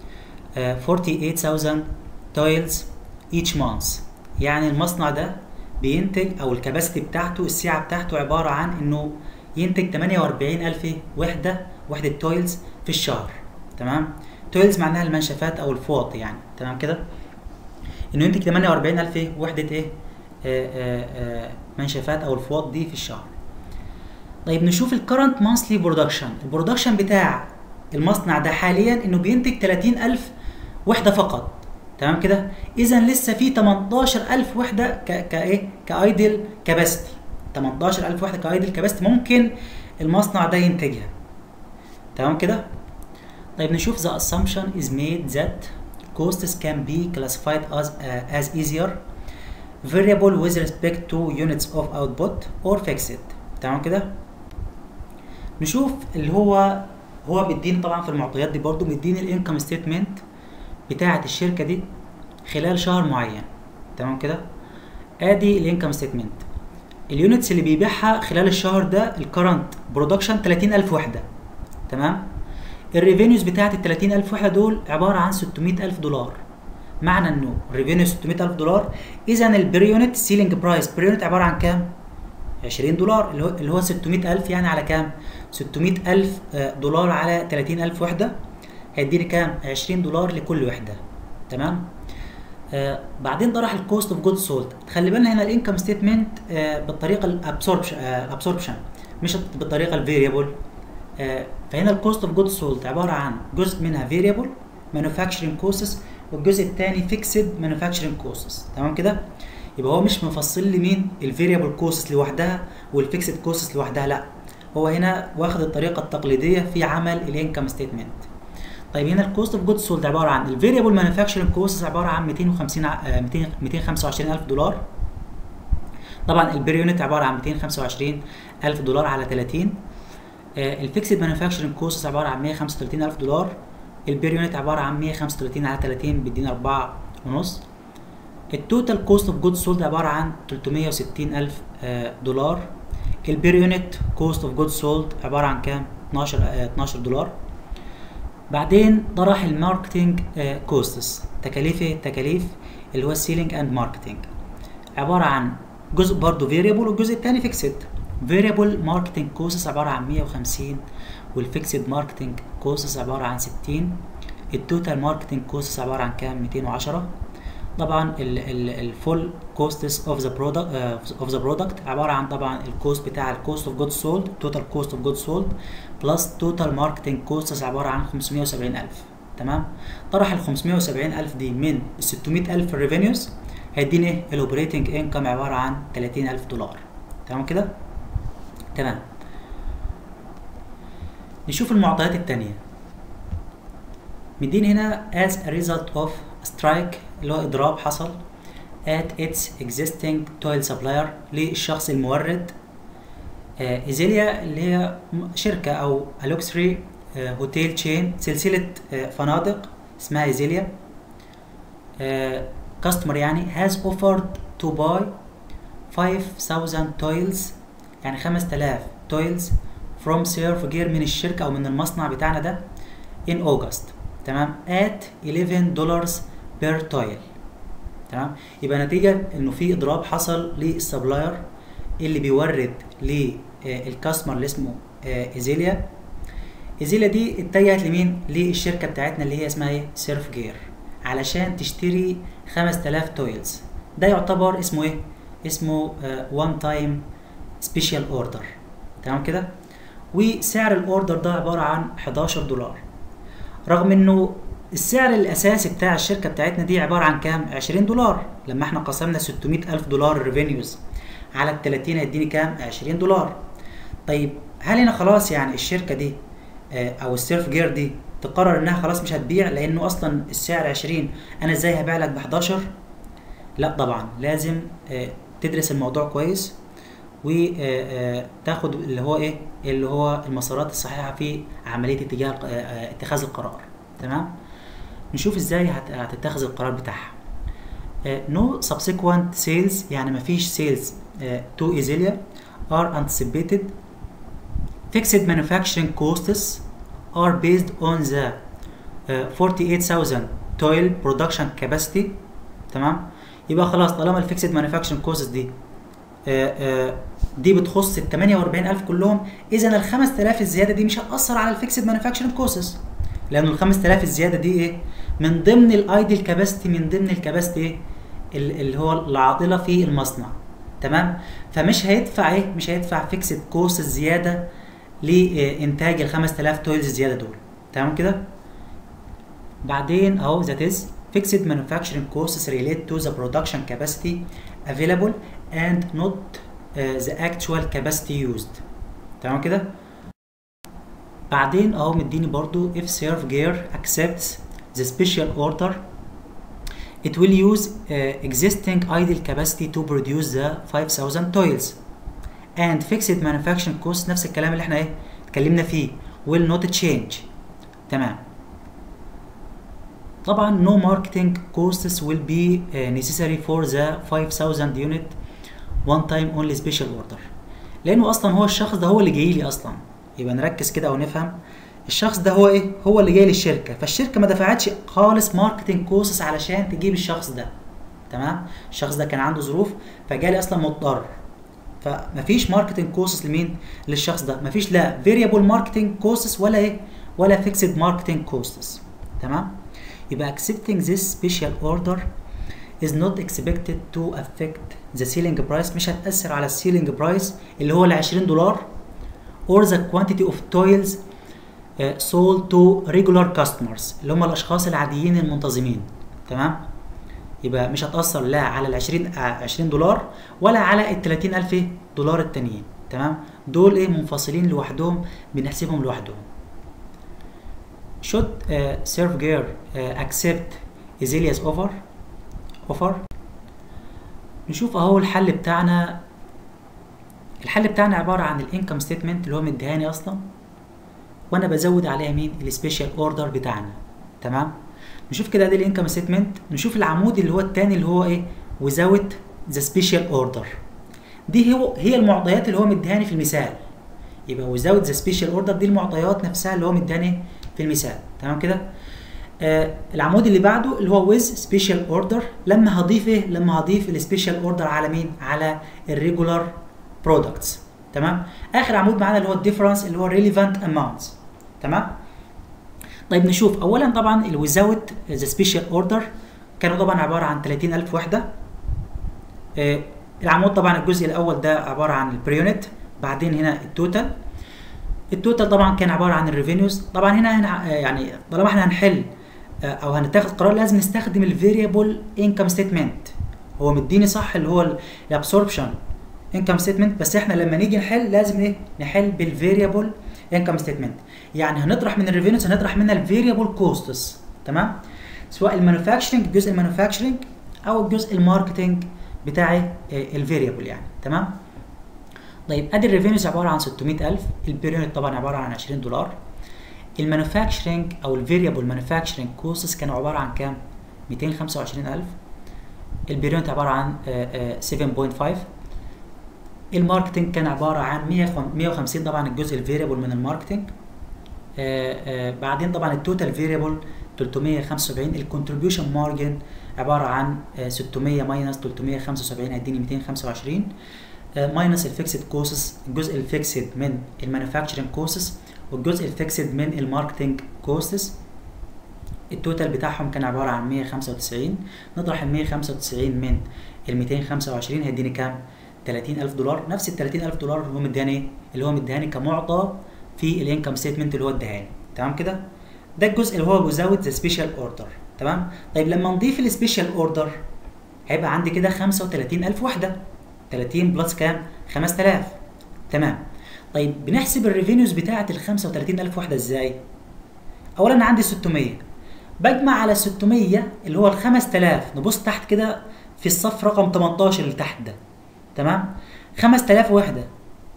uh, 48,000 tiles each month يعني المصنع ده بينتج او الكباسيتي بتاعته السعه بتاعته عباره عن انه ينتج 48000 وحده وحده تويلز في الشهر تمام تويلز معناها المنشفات او الفوط يعني تمام كده انه ينتج 48000 وحده ايه آآ آآ منشفات او الفوط دي في الشهر طيب نشوف الكرنت مانثلي برودكشن البرودكشن بتاع المصنع ده حاليا انه بينتج 30000 وحده فقط تمام كده اذا لسه في 18000 وحده ك كايه كايدل كاباسيتي 18000 وحده كايدل كاباسيتي ممكن المصنع ده ينتجها تمام كده طيب نشوف the assumption is made that costs can be classified as uh, as easier variable with respect to units of output or fixed تمام كده نشوف اللي هو هو بيديني طبعا في المعطيات دي برضو بيديني الانكم ستيتمنت بتاعه الشركه دي خلال شهر معين تمام كده ادي الانكم ستيتمنت اليونتس اللي بيبيعها خلال الشهر ده الكرنت برودكشن 30000 وحده تمام الريفينيوز بتاعت ال 30000 وحده دول عباره عن 600000 دولار معنى انه الريفينيو 600000 دولار اذا البير يونت سيلينج برايس بير يونت عباره عن كام 20 دولار اللي هو اللي هو 600000 يعني على كام 600000 دولار على 30000 وحده هيديني كام 20 دولار لكل وحده تمام آه بعدين ده راح الكوست اوف جود سولد خلي بالنا هنا الانكم ستيتمنت آه بالطريقه الابسوربشن آه الابسوربشن مش بالطريقه الفيريبل آه فهنا الكوست اوف جود سولد عباره عن جزء منها فيريبل مانيفاكتشرنج كوستس والجزء الثاني فيكسد مانيفاكتشرنج كوستس تمام كده يبقى هو مش مفصل لي مين الفيريبل كوستس لوحدها والفيكسد كوستس لوحدها لا هو هنا واخد الطريقه التقليديه في عمل الانكم ستيتمنت طيب هنا الكوست اوف جود سولد عباره عن الفيريبل مانيفاكتشرنج كوست عباره عن 250 200 225000 دولار طبعا البير يونت عباره عن 225000 دولار على 30 الفيكسد مانيفاكتشرنج كوست عباره عن 135000 دولار البير يونت عباره عن 135 على 30 بيدينا 4 ونص التوتال كوست اوف جود سولد عباره عن 360000 دولار البير يونت كوست اوف جود سولد عباره عن كام 12 12 دولار بعدين طرح الماركتنج كوستس تكاليف التكاليف اللي هو السيلينج اند ماركتنج عباره عن جزء برضه فيريبل والجزء الثاني فيكسد فيريبل ماركتنج كوستس عباره عن 150 والفيكسد ماركتنج كوستس عباره عن 60 التوتال ماركتنج كوستس عباره عن كام 210 طبعا الفول كوستس اوف ذا برودكت اوف ذا برودكت عباره عن طبعا الكوست بتاع الكوست اوف جود سولد توتال كوست اوف جود سولد بلس توتال ماركتنج كوستس عباره عن 570000 تمام طرح ال 570000 دي من ال 600000 ريفينيوز هيديني ايه الاوبريتنج انكم عباره عن 30000 دولار تمام كده تمام نشوف المعطيات الثانيه مدين هنا as a result of strike اللي هو اضراب حصل at its existing toil supplier للشخص المورد آه، ايزيليا اللي هي م- شركه او لوكسري هوتيل تشين سلسله آه، فنادق اسمها ايزيليا كاستمر يعني has offered to buy 5000 toils يعني 5000 toils from Surf Gear من الشركة أو من المصنع بتاعنا ده in August تمام at 11 dollars per toil تمام يبقى نتيجة إنه في إضراب حصل للسبلاير اللي بيورد للكاستمر اللي اسمه آه، إيزيليا إيزيليا دي اتجهت لمين؟ للشركة بتاعتنا اللي هي اسمها ايه؟ سيرف جير علشان تشتري 5000 تويلز ده يعتبر اسمه ايه؟ اسمه وان تايم سبيشال اوردر تمام كده؟ وسعر الاوردر ده عبارة عن 11 دولار رغم انه السعر الاساسي بتاع الشركة بتاعتنا دي عبارة عن كام؟ 20 دولار لما احنا قسمنا 600 الف دولار ريفينيوز على ال 30 هيديني كام؟ 20 دولار طيب هل هنا خلاص يعني الشركة دي آه، او السيرف جير دي تقرر انها خلاص مش هتبيع لانه اصلا السعر 20 انا ازاي هبيع لك ب 11 لا طبعا لازم آه، تدرس الموضوع كويس وتاخد اللي هو ايه اللي هو المسارات الصحيحه في عمليه اتجاه آه، آه، اتخاذ القرار تمام نشوف ازاي هت- هتتخذ القرار بتاعها نو subsequent sales يعني مفيش sales to ايزيليا are anticipated fixed manufacturing costs are based on the uh, 48,000 toil production capacity تمام يبقى خلاص طالما الفيكسد مانيفاكتشرنج كوستس دي آه، آه، دي بتخص ال 48000 كلهم اذا ال 5000 الزياده دي مش هتاثر على الفيكسد مانيفاكتشرنج كوستس لان ال 5000 الزياده دي ايه من ضمن الايدل كاباسيتي من ضمن الكاباسيتي ايه ال- اللي هو العاطله في المصنع تمام فمش هيدفع ايه مش هيدفع فيكسد كوست زياده لانتاج ال 5000 تويلز الزياده دول تمام كده بعدين اهو that is fixed manufacturing costs relate to the production capacity available and not uh, the actual capacity used تمام كده بعدين اهو مديني برضو if serve gear accepts the special order it will use uh, existing idle capacity to produce the 5000 toils and fixed manufacturing cost نفس الكلام اللي احنا ايه اتكلمنا فيه will not change تمام طبعا no marketing costs will be uh, necessary for the 5000 unit one time only special order لانه اصلا هو الشخص ده هو اللي جاي لي اصلا يبقى نركز كده ونفهم الشخص ده هو ايه هو اللي جاي للشركه فالشركه ما دفعتش خالص ماركتنج كوسس علشان تجيب الشخص ده تمام الشخص ده كان عنده ظروف فجالي اصلا مضطر فمفيش ماركتنج كوسس لمين للشخص ده مفيش لا فيريبل ماركتنج كوسس ولا ايه ولا فيكسد ماركتنج كوسس تمام يبقى accepting this special order is not expected to affect the selling price مش هتأثر على السيلينج برايس اللي هو ال 20 دولار or the quantity of toils uh, sold to regular customers اللي هم الاشخاص العاديين المنتظمين تمام يبقى مش هتأثر لا على ال 20 آه، 20 دولار ولا على ال 30000 إيه؟ دولار التانيين تمام دول ايه منفصلين لوحدهم بنحسبهم لوحدهم should uh, serve gear uh, accept Ezelia's offer offer نشوف اهو الحل بتاعنا الحل بتاعنا عبارة عن الانكم ستيتمنت اللي هو مديهاني اصلا وانا بزود عليها مين السبيشال اوردر بتاعنا تمام نشوف كده دي الانكم ستيتمنت نشوف العمود اللي هو التاني اللي هو ايه without the special order دي هو هي المعطيات اللي هو مديهاني في المثال يبقى without the special order دي المعطيات نفسها اللي هو مديهاني في المثال تمام كده آه العمود اللي بعده اللي هو with special order لما هضيف ايه لما هضيف السبيشال اوردر على مين على الريجولار برودكتس تمام اخر عمود معانا اللي هو الديفرنس اللي هو relevant amounts تمام طيب نشوف اولا طبعا ال without the special order كانوا طبعا عباره عن 30000 وحده آه العمود طبعا الجزء الاول ده عباره عن البريونت بعدين هنا التوتال التوتال طبعا كان عباره عن الريفينيوز طبعا هنا, هنا يعني طالما احنا هنحل او هنتخذ قرار لازم نستخدم الفيريبل انكم ستيتمنت هو مديني صح اللي هو الابسوربشن انكم ستيتمنت بس احنا لما نيجي نحل لازم ايه نحل بالفيريبل انكم ستيتمنت يعني هنطرح من الريفينيوز هنطرح منها الفيريبل كوستس تمام سواء المانيفاكتشرنج جزء المانيفاكتشرنج او الجزء الماركتنج بتاعي الفيريبل يعني تمام طيب ادي الريفينيوز عباره عن 600000 البيريود طبعا عباره عن 20 دولار المانيفاكتشرنج او الفيريبل مانيفاكتشرنج كوستس كانوا عباره عن كام 225000 البيريود عباره عن آه، آه، 7.5 الماركتنج كان عباره عن 150 طبعا الجزء الفيريبل من الماركتنج آه، آه، بعدين طبعا التوتال فيريبل 375 الكونتريبيوشن مارجن عباره عن آه، 600 ماينس 375 هيديني 225 ماينس الفيكسد كوسس الجزء الفيكسد من المانيفاكتشرنج كوسس والجزء الفيكسد من الماركتنج كوسس التوتال بتاعهم كان عباره عن 195 نطرح ال 195 من ال 225 هيديني كام 30000 دولار نفس ال 30000 دولار اللي هو مدياني اللي هو مدياني كمعطى في الانكم ستيتمنت اللي هو اداهاني تمام كده ده الجزء اللي هو without ذا سبيشال اوردر تمام طيب لما نضيف السبيشال اوردر هيبقى عندي كده 35000 وحده 30 بلس كام 5000 تمام طيب بنحسب الريفينيوز بتاعه ال 35000 وحده ازاي اولا عندي 600 بجمع على 600 اللي هو ال 5000 نبص تحت كده في الصف رقم 18 اللي تحت ده تمام 5000 وحده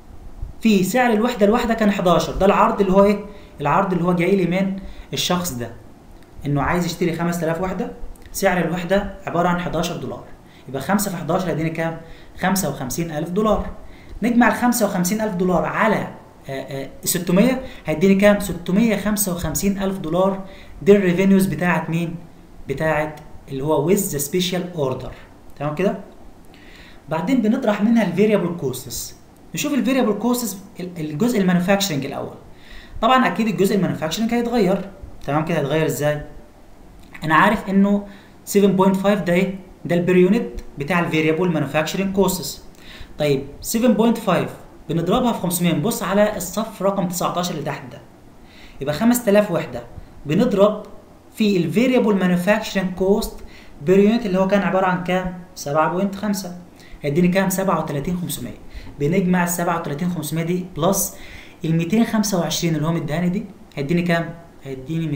في سعر الوحده الواحده كان 11 ده العرض اللي هو ايه العرض اللي هو جاي لي من الشخص ده انه عايز يشتري 5000 وحده سعر الوحده عباره عن 11 دولار يبقى 5 في 11 هيديني كام 55000 دولار نجمع ال 55000 دولار على آه، آه، 600 هيديني كام 655000 دولار دي الريفينيوز بتاعت مين بتاعت اللي هو with the special order تمام كده بعدين بنطرح منها الفيريبل كوستس نشوف الفيريبل كوستس الجزء المانيفاكتشرنج الاول طبعا اكيد الجزء المانيفاكتشرنج هيتغير تمام كده هيتغير ازاي انا عارف انه 7.5 ده ايه ده البير يونت بتاع الفيريبل مانيفاكتشرنج كوستس طيب 7.5 بنضربها في 500 نبص على الصف رقم 19 اللي تحت ده يبقى 5000 وحده بنضرب في الفيريبل مانيفاكتشرنج كوست بير يونت اللي هو كان عباره عن كام 7.5 هيديني كام 37500 بنجمع ال 37500 دي بلس ال 225 اللي هو مديهاني دي هيديني كام هيديني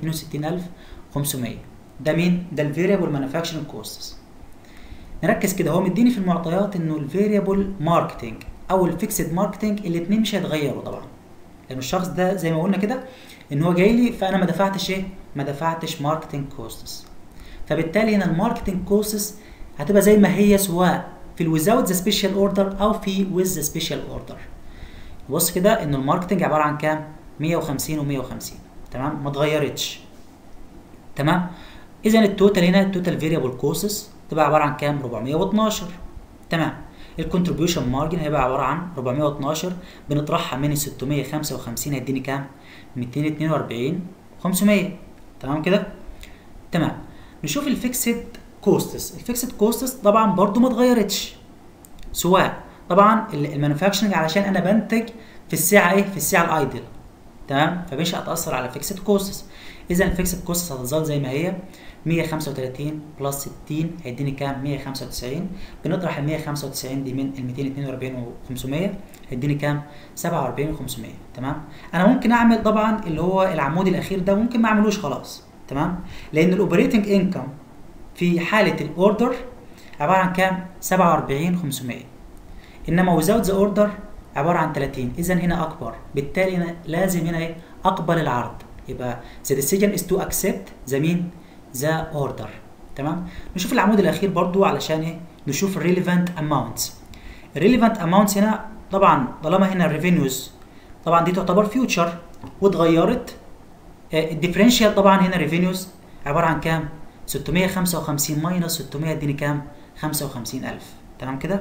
262500 ده مين ده الفيريبل مانيفاكتشرنج كوستس نركز كده هو مديني في المعطيات انه الفيريبل ماركتنج او الفيكسد ماركتنج الاثنين مش هيتغيروا طبعا لان الشخص ده زي ما قلنا كده ان هو جاي لي فانا ما دفعتش ايه ما دفعتش ماركتنج كوستس فبالتالي هنا الماركتنج كوستس هتبقى زي ما هي سواء في الويزاوت ذا سبيشال اوردر او في ويز ذا سبيشال اوردر بص كده ان الماركتنج عباره عن كام 150 و150 تمام ما اتغيرتش تمام اذا التوتال هنا التوتال فيريبل كوستس تبقى عباره عن كام 412 تمام الكونتريبيوشن مارجن هيبقى عباره عن 412 بنطرحها من ال 655 هيديني كام 242 500 تمام كده تمام نشوف الفيكسد كوستس الفيكسد كوستس طبعا برضو ما اتغيرتش سواء طبعا المانيفاكتشرنج علشان انا بنتج في الساعه ايه في الساعه الايدل تمام فمش هتاثر على فيكسد كوستس اذا الفيكسد كوستس هتظل زي ما هي 135 بلس 60 هيديني كام 195 بنطرح ال 195 دي من ال 242 و500 هيديني كام 47 و500 تمام انا ممكن اعمل طبعا اللي هو العمود الاخير ده ممكن ما اعملوش خلاص تمام لان الاوبريتنج انكم في حاله الاوردر عباره عن كام 47 500 انما without ذا اوردر عباره عن 30 اذا هنا اكبر بالتالي هنا لازم هنا ايه اقبل العرض يبقى the decision is to accept the مين ذا اوردر تمام نشوف العمود الاخير برضو علشان ايه نشوف relevant amounts relevant amounts هنا طبعا طالما هنا الريفينيوز طبعا دي تعتبر فيوتشر واتغيرت الديفرنشال طبعا هنا ريفينيوز عباره عن كام 655 ماينس 600 اديني كام 55000 تمام كده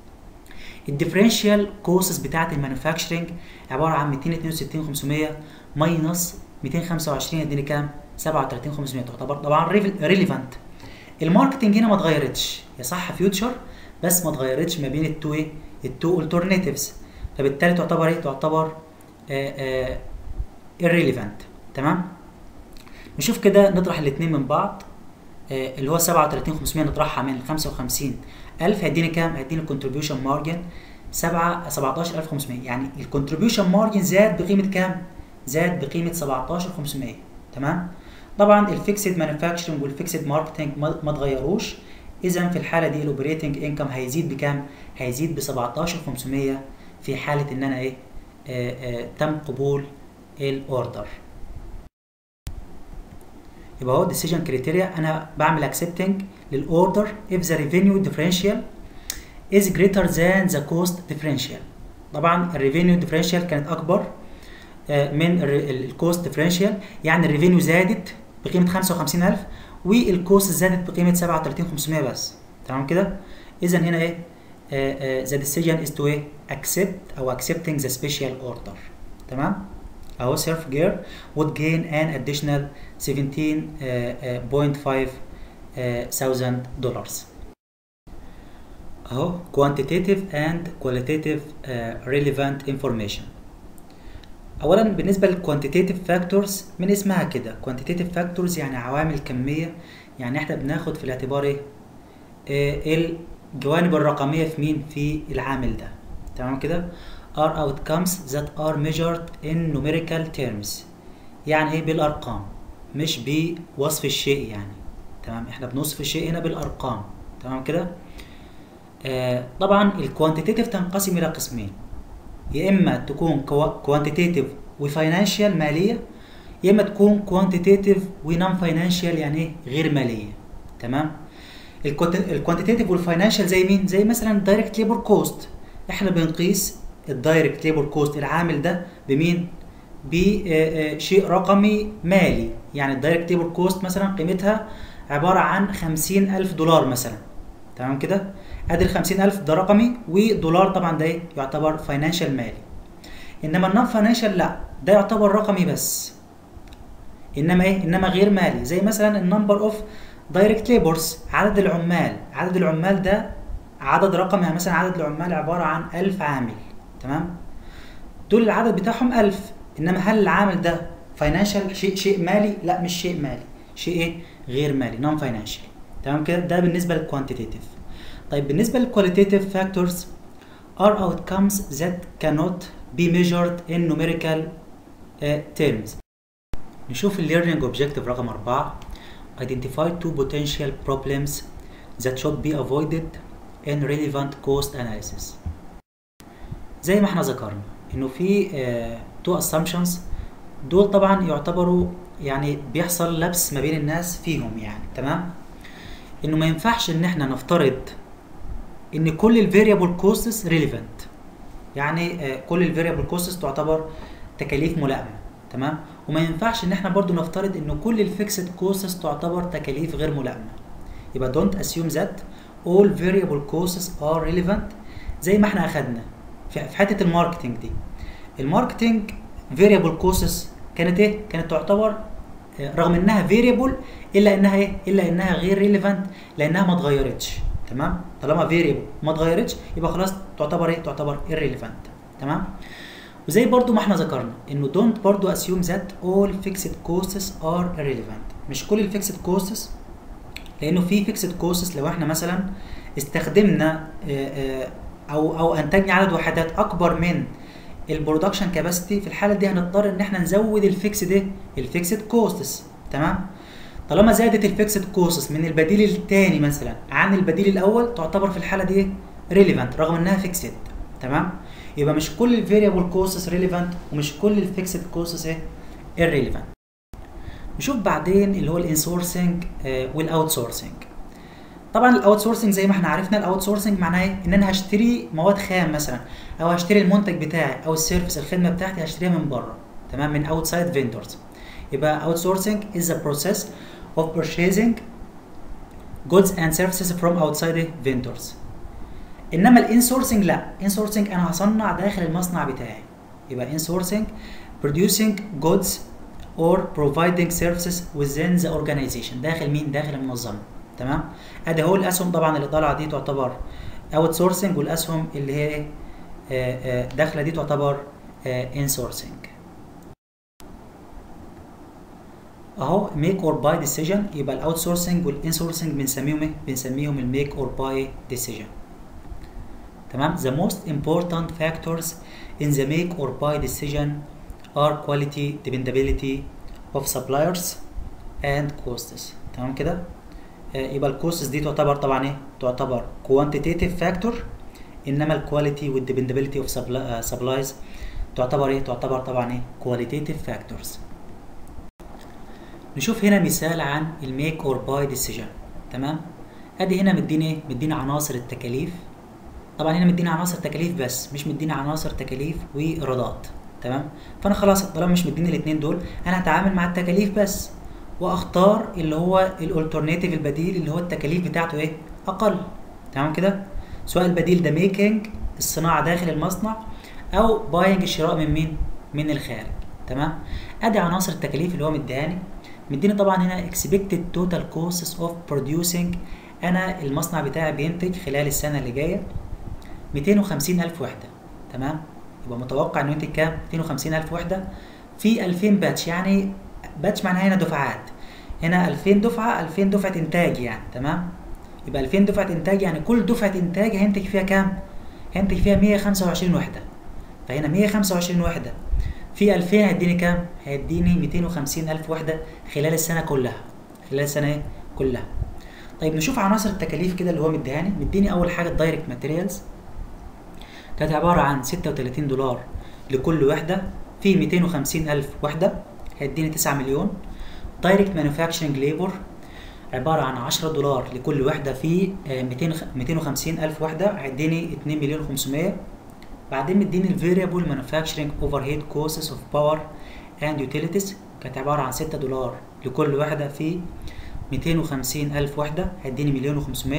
الديفرنشال كوستس بتاعت المانيفاكتشرنج عباره عن 262 500 ماينس 225 يديني كام 37 500 تعتبر طبعا ريليفانت الماركتنج هنا ما اتغيرتش هي صح فيوتشر بس ما اتغيرتش ما بين التو ايه التو الترناتيفز فبالتالي تعتبر ايه تعتبر irrelevant تمام نشوف كده نطرح الاثنين من بعض آه اللي هو 37 500 نطرحها من 55 1000 هيديني كام هيديني الكونتريبيوشن مارجن 7 17500 يعني الكونتريبيوشن مارجن زاد بقيمه كام زاد بقيمه 17500 تمام طبعا الفيكسد مانيفاكتشرنج والفيكسد ماركتنج ما اتغيروش اذا في الحاله دي الاوبريتنج انكم هيزيد بكام هيزيد ب 17500 في حاله ان انا ايه آه آه تم قبول الاوردر يبقى هو decision criteria انا بعمل accepting للاوردر if the revenue differential is greater than the cost differential طبعا الريفينيو differential كانت اكبر من الكوست differential يعني الريفينيو زادت بقيمه 55000 والكوست زادت بقيمه 37500 بس تمام كده اذا هنا ايه uh, uh, the decision is to ايه accept او accepting the special order تمام اهو سيرف جير would gain an additional 17.5 thousand dollars اهو quantitative and qualitative uh, relevant information اولا بالنسبه للكوانتيتيف فاكتورز من اسمها كده كوانتيتيف فاكتورز يعني عوامل كميه يعني احنا بناخد في الاعتبار ايه آه الجوانب الرقميه في مين في العامل ده تمام كده are outcomes that are measured in numerical terms يعني ايه بالارقام مش بوصف الشيء يعني تمام احنا بنوصف الشيء هنا بالارقام تمام كده آه طبعا الكوانتيتيف تنقسم الى قسمين يا اما تكون كوانتيتيف وفاينانشال ماليه يا اما تكون كوانتيتيف ونون فاينانشال يعني ايه غير ماليه تمام الكوانتيتيف والفاينانشال زي مين زي مثلا دايركت ليبر كوست احنا بنقيس الدايركت ليبر كوست العامل ده بمين بشيء رقمي مالي يعني الدايركت ليبر كوست مثلا قيمتها عباره عن خمسين ألف دولار مثلا تمام كده ادي ال 50000 ده رقمي ودولار طبعا ده ايه يعتبر فاينانشال مالي انما النون فاينانشال لا ده يعتبر رقمي بس انما ايه انما غير مالي زي مثلا النمبر اوف دايركت ليبرز عدد العمال عدد العمال ده عدد رقمي يعني مثلا عدد العمال عباره عن 1000 عامل تمام دول العدد بتاعهم 1000 انما هل العامل ده فاينانشال شيء شيء مالي لا مش شيء مالي شيء ايه غير مالي نون فاينانشال تمام كده ده بالنسبه للكوانتيتيف طيب بالنسبه للكواليتيف فاكتورز are outcomes that cannot be measured in numerical uh, terms نشوف ال learning objective رقم أربعة identify two potential problems that should be avoided in relevant cost analysis زي ما احنا ذكرنا انه في uh, two assumptions دول طبعا يعتبروا يعني بيحصل لبس ما بين الناس فيهم يعني تمام انه ما ينفعش ان احنا نفترض ان كل الفاريبل كوستس ريليفنت يعني كل الفاريبل كوستس تعتبر تكاليف ملائمه تمام وما ينفعش ان احنا برضو نفترض ان كل الفيكسد كوستس تعتبر تكاليف غير ملائمه يبقى don't assume that all variable costs are relevant زي ما احنا اخدنا في حته الماركتنج دي الماركتنج variable costs كانت ايه كانت تعتبر رغم انها فيريبل الا انها ايه الا انها غير ريليفنت لانها ما اتغيرتش تمام طالما فيريبل ما اتغيرتش يبقى خلاص تعتبر ايه تعتبر irrelevant تمام وزي برضو ما احنا ذكرنا انه don't برضو assume that all fixed costs are irrelevant مش كل الفيكسد كوستس لانه في فيكسد كوستس لو احنا مثلا استخدمنا او او انتجنا عدد وحدات اكبر من البرودكشن كاباسيتي في الحاله دي هنضطر ان احنا نزود الفيكس ده الفيكسد كوستس تمام طالما زادت الفيكسد كوستس من البديل الثاني مثلا عن البديل الاول تعتبر في الحاله دي ريليفنت رغم انها فيكسد تمام يبقى مش كل الفاريبل كوستس ريليفنت ومش كل الفيكسد كوستس ايه irrelevant نشوف بعدين اللي هو الانسورسنج والاوت سورسنج طبعا الاوت سورسنج زي ما احنا عرفنا الاوت سورسنج معناه ايه ان انا هشتري مواد خام مثلا او هشتري المنتج بتاعي او السيرفيس الخدمه بتاعتي هشتريها من بره تمام من اوتسايد فيندورز يبقى اوت سورسنج is the process of purchasing goods and services from outside vendors انما الانسورسنج لا انسورسنج انا هصنع داخل المصنع بتاعي يبقى انسورسنج producing goods or providing services within the organization داخل مين داخل المنظمه تمام ادي هو الاسهم طبعا اللي طالعه دي تعتبر اوت سورسنج والاسهم اللي هي داخله دي تعتبر ان سورسنج اهو ميك اور باي ديسيجن يبقى الاوت سورسنج والان سورسنج بنسميهم ايه بنسميهم الميك اور باي ديسيجن تمام the most important factors in the make or buy decision are quality dependability of suppliers and costs تمام كده يبقى الكوستس دي تعتبر طبعا ايه تعتبر quantitative factor انما الكواليتي والديبندابيلتي اوف سبلايز تعتبر ايه تعتبر طبعا ايه كواليتيتيف فاكتورز نشوف هنا مثال عن الميك اور باي ديسيجن تمام ادي هنا مديني ايه مديني عناصر التكاليف طبعا هنا مديني عناصر تكاليف بس مش مديني عناصر تكاليف وايرادات تمام فانا خلاص طالما مش مديني الاثنين دول انا هتعامل مع التكاليف بس واختار اللي هو الالترناتيف البديل اللي هو التكاليف بتاعته ايه اقل تمام كده سواء البديل ده ميكنج الصناعه داخل المصنع او باينج الشراء من مين من الخارج تمام ادي عناصر التكاليف اللي هو مديهاني مديني طبعا هنا expected total costs of producing انا المصنع بتاعي بينتج خلال السنه اللي جايه 250 الف وحده تمام يبقى متوقع انه ينتج كام 250 الف وحده في 2000 باتش يعني باتش معناها هنا دفعات هنا 2000 دفعه 2000 دفعه انتاج يعني تمام يبقى 2000 دفعه انتاج يعني كل دفعه انتاج هينتج فيها كام هينتج فيها 125 وحده فهنا 125 وحده في 2000 هيديني كام هيديني 250 الف وحده خلال السنه كلها خلال السنه ايه كلها طيب نشوف عناصر التكاليف كده اللي هو مديهاني مديني اول حاجه الدايركت ماتيريالز كانت عباره عن 36 دولار لكل وحده في 250 الف وحده هيديني 9 مليون دايركت مانيفاكتشرنج ليبر عبارة عن 10 دولار لكل وحدة في 200 250 ألف وحدة هيديني 2 مليون 500 بعدين مديني الفيريبل مانيفاكتشرنج اوفر هيد كوستس اوف باور اند يوتيليتيز كانت عبارة عن 6 دولار لكل وحدة في 250 ألف وحدة هيديني مليون و500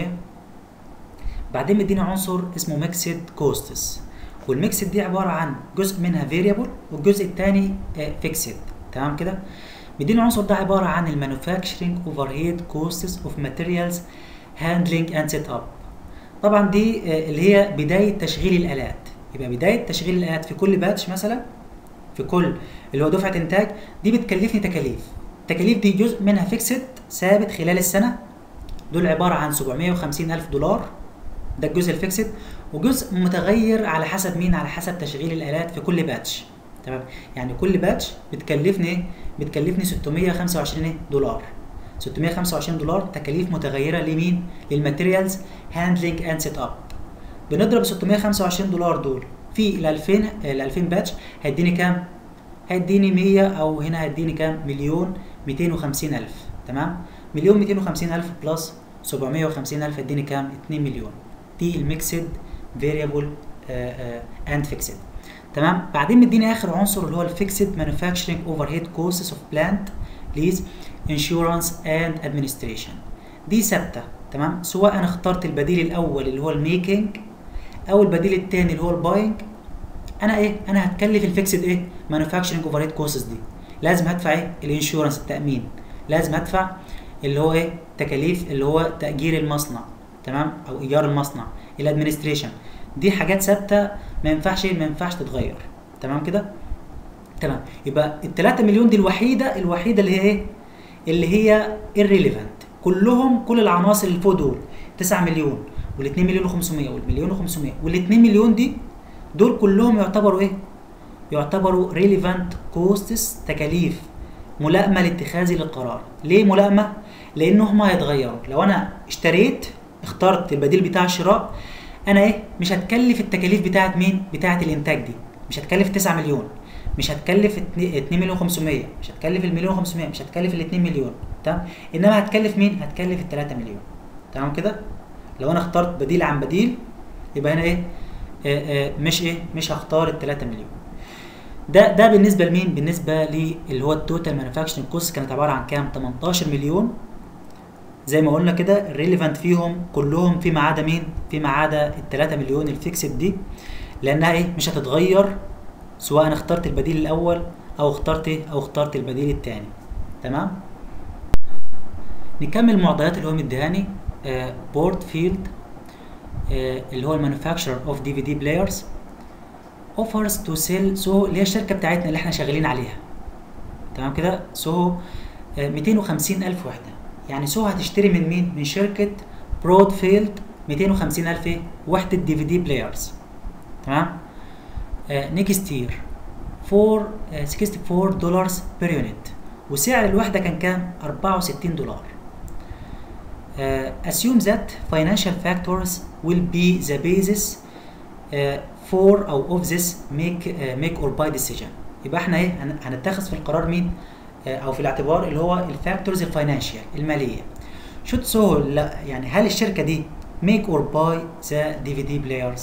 بعدين مديني عنصر اسمه ميكسد كوستس والميكسد دي عبارة عن جزء منها فيريبل والجزء الثاني فيكسد تمام كده مديني العنصر ده عبارة عن المانيفاكتشرنج اوفر هيد كوستس اوف ماتيريالز هاندلنج اند سيت اب طبعا دي اللي هي بداية تشغيل الآلات يبقى بداية تشغيل الآلات في كل باتش مثلا في كل اللي هو دفعة إنتاج دي بتكلفني تكاليف التكاليف دي جزء منها فيكسد ثابت خلال السنة دول عبارة عن 750 ألف دولار ده الجزء الفيكسد وجزء متغير على حسب مين على حسب تشغيل الآلات في كل باتش تمام يعني كل باتش بتكلفني ايه بتكلفني 625 دولار 625 دولار تكاليف متغيره لمين للماتيريالز هاندلنج اند سيت اب بنضرب 625 دولار دول في ال 2000 ال 2000 باتش هيديني كام هيديني 100 او هنا هيديني كام مليون 250 الف تمام مليون 250 الف بلس 750 الف هيديني كام 2 مليون دي الميكسد فيريبل اند فيكسد تمام بعدين مديني اخر عنصر اللي هو الفيكسد مانيفاكتشرنج اوفر هيد كوستس اوف بلانت ليز انشورنس اند ادمنستريشن دي ثابته تمام سواء انا اخترت البديل الاول اللي هو الميكنج او البديل الثاني اللي هو الباينج انا ايه انا هتكلف الفيكسد ايه مانيفاكتشرنج اوفر هيد كوستس دي لازم هدفع ايه الانشورنس التامين لازم هدفع اللي هو ايه تكاليف اللي هو تاجير المصنع تمام او ايجار المصنع الادمنستريشن دي حاجات ثابته ما ينفعش ما ينفعش تتغير تمام كده تمام يبقى ال 3 مليون دي الوحيده الوحيده اللي هي ايه اللي هي irrelevant كلهم كل العناصر اللي فوق دول 9 مليون وال 2 مليون و500 والمليون و500 وال 2 مليون دي دول كلهم يعتبروا ايه يعتبروا relevant costs تكاليف ملائمه لاتخاذي للقرار ليه ملائمه لانهم هيتغيروا لو انا اشتريت اخترت البديل بتاع الشراء انا ايه مش هتكلف التكاليف بتاعت مين بتاعت الانتاج دي مش هتكلف 9 مليون مش هتكلف 2 مليون 500 مش هتكلف المليون 500 مش هتكلف ال 2 مليون تمام انما هتكلف مين هتكلف ال 3 مليون تمام كده لو انا اخترت بديل عن بديل يبقى هنا ايه آآ آآ مش ايه مش هختار ال 3 مليون ده ده بالنسبه لمين بالنسبه لي اللي هو التوتال مانيفاكتشرنج كوست كانت عباره عن كام 18 مليون زي ما قلنا كده الريليفانت فيهم كلهم فيما عدا مين فيما عدا ال 3 مليون الفيكسد دي لانها ايه مش هتتغير سواء انا اخترت البديل الاول او اخترت ايه او اخترت البديل الثاني تمام نكمل المعطيات اللي هو مديهاني بورد فيلد اللي هو المانيفاكتشر اوف دي في دي بلايرز اوفرز تو سيل سو اللي هي الشركه بتاعتنا اللي احنا شغالين عليها تمام كده سو 250 الف وحده يعني سو هتشتري من مين من شركه برود فيلد 250 الف ايه وحده دي في دي بلايرز تمام نيكست يير فور 64 دولار بير يونت وسعر الوحده كان كام 64 دولار uh, assume that financial factors will be the basis فور او اوف ذس ميك ميك اور باي ديسيجن يبقى احنا ايه هن- هنتخذ في القرار مين آه، او في الاعتبار اللي هو الفاكتورز الفاينانشال الماليه should so لا يعني هل الشركه دي make or buy the DVD players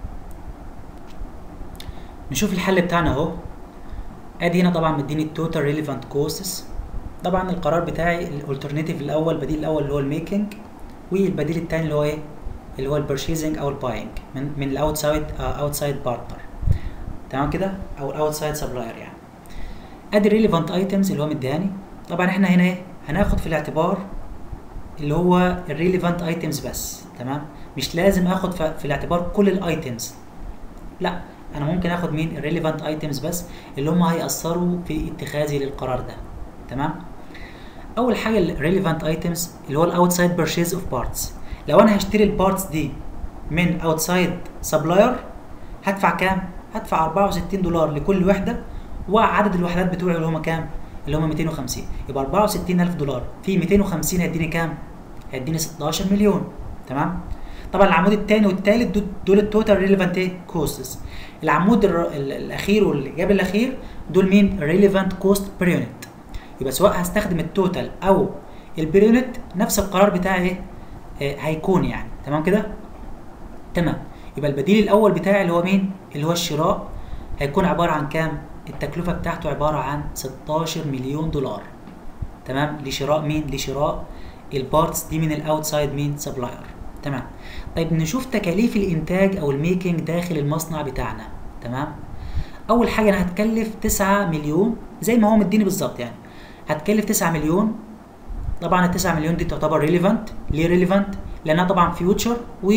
نشوف الحل بتاعنا اهو ادي هنا طبعا مديني التوتال ريليفانت كوستس طبعا القرار بتاعي الالترناتيف الاول البديل الاول اللي هو الميكنج والبديل الثاني اللي هو ايه اللي هو البرشيزنج او الباينج من من الاوتسايد اوتسايد بارتنر تمام كده او الاوتسايد سبلاير يعني ادي الريليفانت ايتمز اللي هو مديهاني طبعا احنا هنا ايه هناخد في الاعتبار اللي هو الريليفانت ايتمز بس تمام مش لازم اخد ف- في الاعتبار كل الايتمز لا انا ممكن اخد مين الريليفانت ايتمز بس اللي هم هيأثروا في اتخاذي للقرار ده تمام اول حاجه الريليفانت ايتمز اللي هو الاوتسايد بيرشيز اوف بارتس لو انا هشتري البارتس دي من اوتسايد سبلاير هدفع كام هدفع 64 دولار لكل وحده وعدد الوحدات بتوعي اللي هم كام اللي هم 250 يبقى 64000 دولار في 250 هيديني كام هيديني 16 مليون تمام طبعا العمود الثاني والثالث دول, دول التوتال ريليفانت ايه كوستس العمود الر- ال- الاخير واللي جاب الاخير دول مين ريليفانت كوست بير يونت يبقى سواء هستخدم التوتال او البير يونت نفس القرار بتاعي ايه آه، هيكون يعني تمام كده تمام يبقى البديل الاول بتاعي اللي هو مين اللي هو الشراء هيكون عباره عن كام التكلفه بتاعته عباره عن 16 مليون دولار تمام لشراء مين لشراء البارتس دي من الاوتسايد مين سبلاير تمام طيب نشوف تكاليف الانتاج او الميكنج داخل المصنع بتاعنا تمام اول حاجه انا هتكلف 9 مليون زي ما هو مديني بالظبط يعني هتكلف 9 مليون طبعا ال 9 مليون دي تعتبر ريليفانت ليه ريليفانت لانها طبعا فيوتشر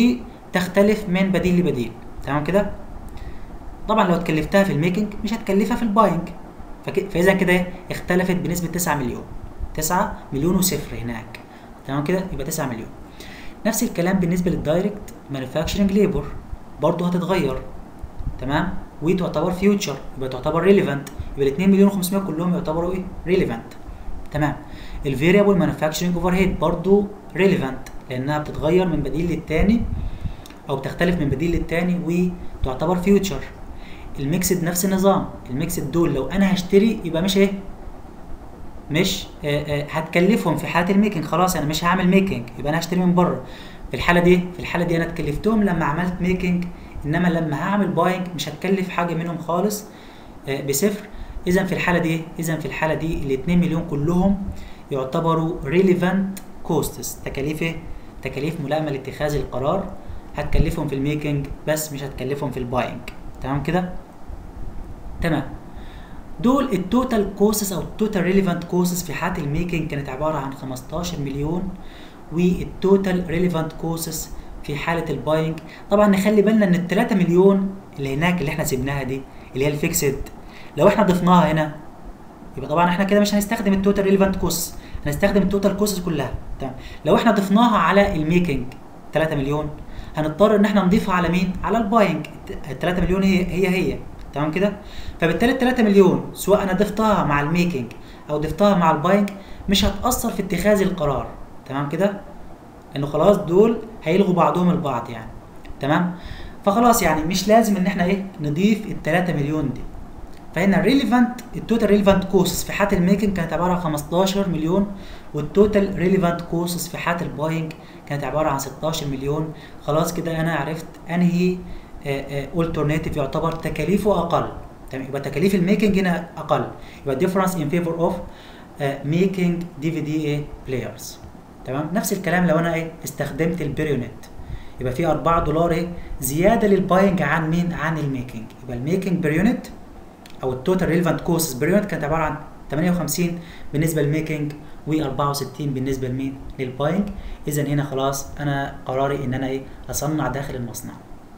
وتختلف من بديل لبديل تمام كده طبعا لو اتكلفتها في الميكنج مش هتكلفها في الباينج فك... فاذا كده إيه؟ اختلفت بنسبه 9 مليون 9 مليون وصفر هناك تمام كده يبقى 9 مليون نفس الكلام بالنسبه للدايركت مانيفاكتشرنج ليبر برضه هتتغير تمام وتعتبر فيوتشر يبقى تعتبر ريليفانت يبقى ال 2 مليون و500 كلهم يعتبروا ايه ريليفانت تمام الفيريبل مانيفاكتشرنج اوفر هيد برضه ريليفانت لانها بتتغير من بديل للتاني او بتختلف من بديل للتاني وتعتبر فيوتشر الميكسد نفس النظام الميكسد دول لو انا هشتري يبقى مش ايه مش آه آه هتكلفهم في حاله الميكنج خلاص انا مش هعمل ميكنج يبقى انا هشتري من بره في الحاله دي في الحاله دي انا اتكلفتهم لما عملت ميكنج انما لما هعمل باينج مش هتكلف حاجه منهم خالص آه بصفر اذا في الحاله دي اذا في الحاله دي ال 2 مليون كلهم يعتبروا ريليفانت كوستس تكاليف إيه؟ تكاليف ملائمه لاتخاذ القرار هتكلفهم في الميكنج بس مش هتكلفهم في الباينج تمام كده تمام دول التوتال كوستس او التوتال ريليفانت كوستس في حاله الميكنج كانت عباره عن 15 مليون والتوتال ريليفانت كوستس في حاله الباينج طبعا نخلي بالنا ان ال 3 مليون اللي هناك اللي احنا سيبناها دي اللي هي الفيكسد لو احنا ضفناها هنا يبقى طبعا احنا كده مش هنستخدم التوتال ريليفانت كوست هنستخدم التوتال كوست كلها تمام لو احنا ضفناها على الميكنج 3 مليون هنضطر ان احنا نضيفها على مين على الباينج ال 3 مليون هي هي هي تمام كده فبالتالي ال 3 مليون سواء انا ضفتها مع الميكنج او ضفتها مع الباينج مش هتاثر في اتخاذ القرار تمام كده انه خلاص دول هيلغوا بعضهم البعض يعني تمام فخلاص يعني مش لازم ان احنا ايه نضيف ال 3 مليون دي فهنا الريليفانت التوتال ريليفانت كوستس في حاله الميكنج كانت عباره عن 15 مليون والتوتال ريليفانت كوستس في حاله الباينج كانت عباره عن 16 مليون خلاص كده انا عرفت انهي الترناتيف يعتبر تكاليفه اقل تمام يبقى تكاليف الميكنج هنا اقل يبقى ديفرنس ان فيفور اوف ميكنج دي في دي بلايرز تمام نفس الكلام لو انا ايه استخدمت البريونت يبقى في 4 دولار ايه زياده للباينج عن مين عن الميكنج يبقى الميكنج بريونت او التوتال ريليفانت كوستس بريونت كانت عباره عن 58 بالنسبه للميكنج و64 بالنسبه لمين للباينج اذا هنا خلاص انا قراري ان انا ايه اصنع داخل المصنع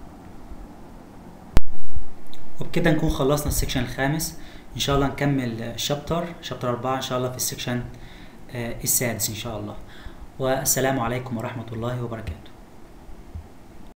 وبكده نكون خلصنا السكشن الخامس ان شاء الله نكمل شابتر شابتر 4 ان شاء الله في السكشن السادس ان شاء الله والسلام عليكم ورحمه الله وبركاته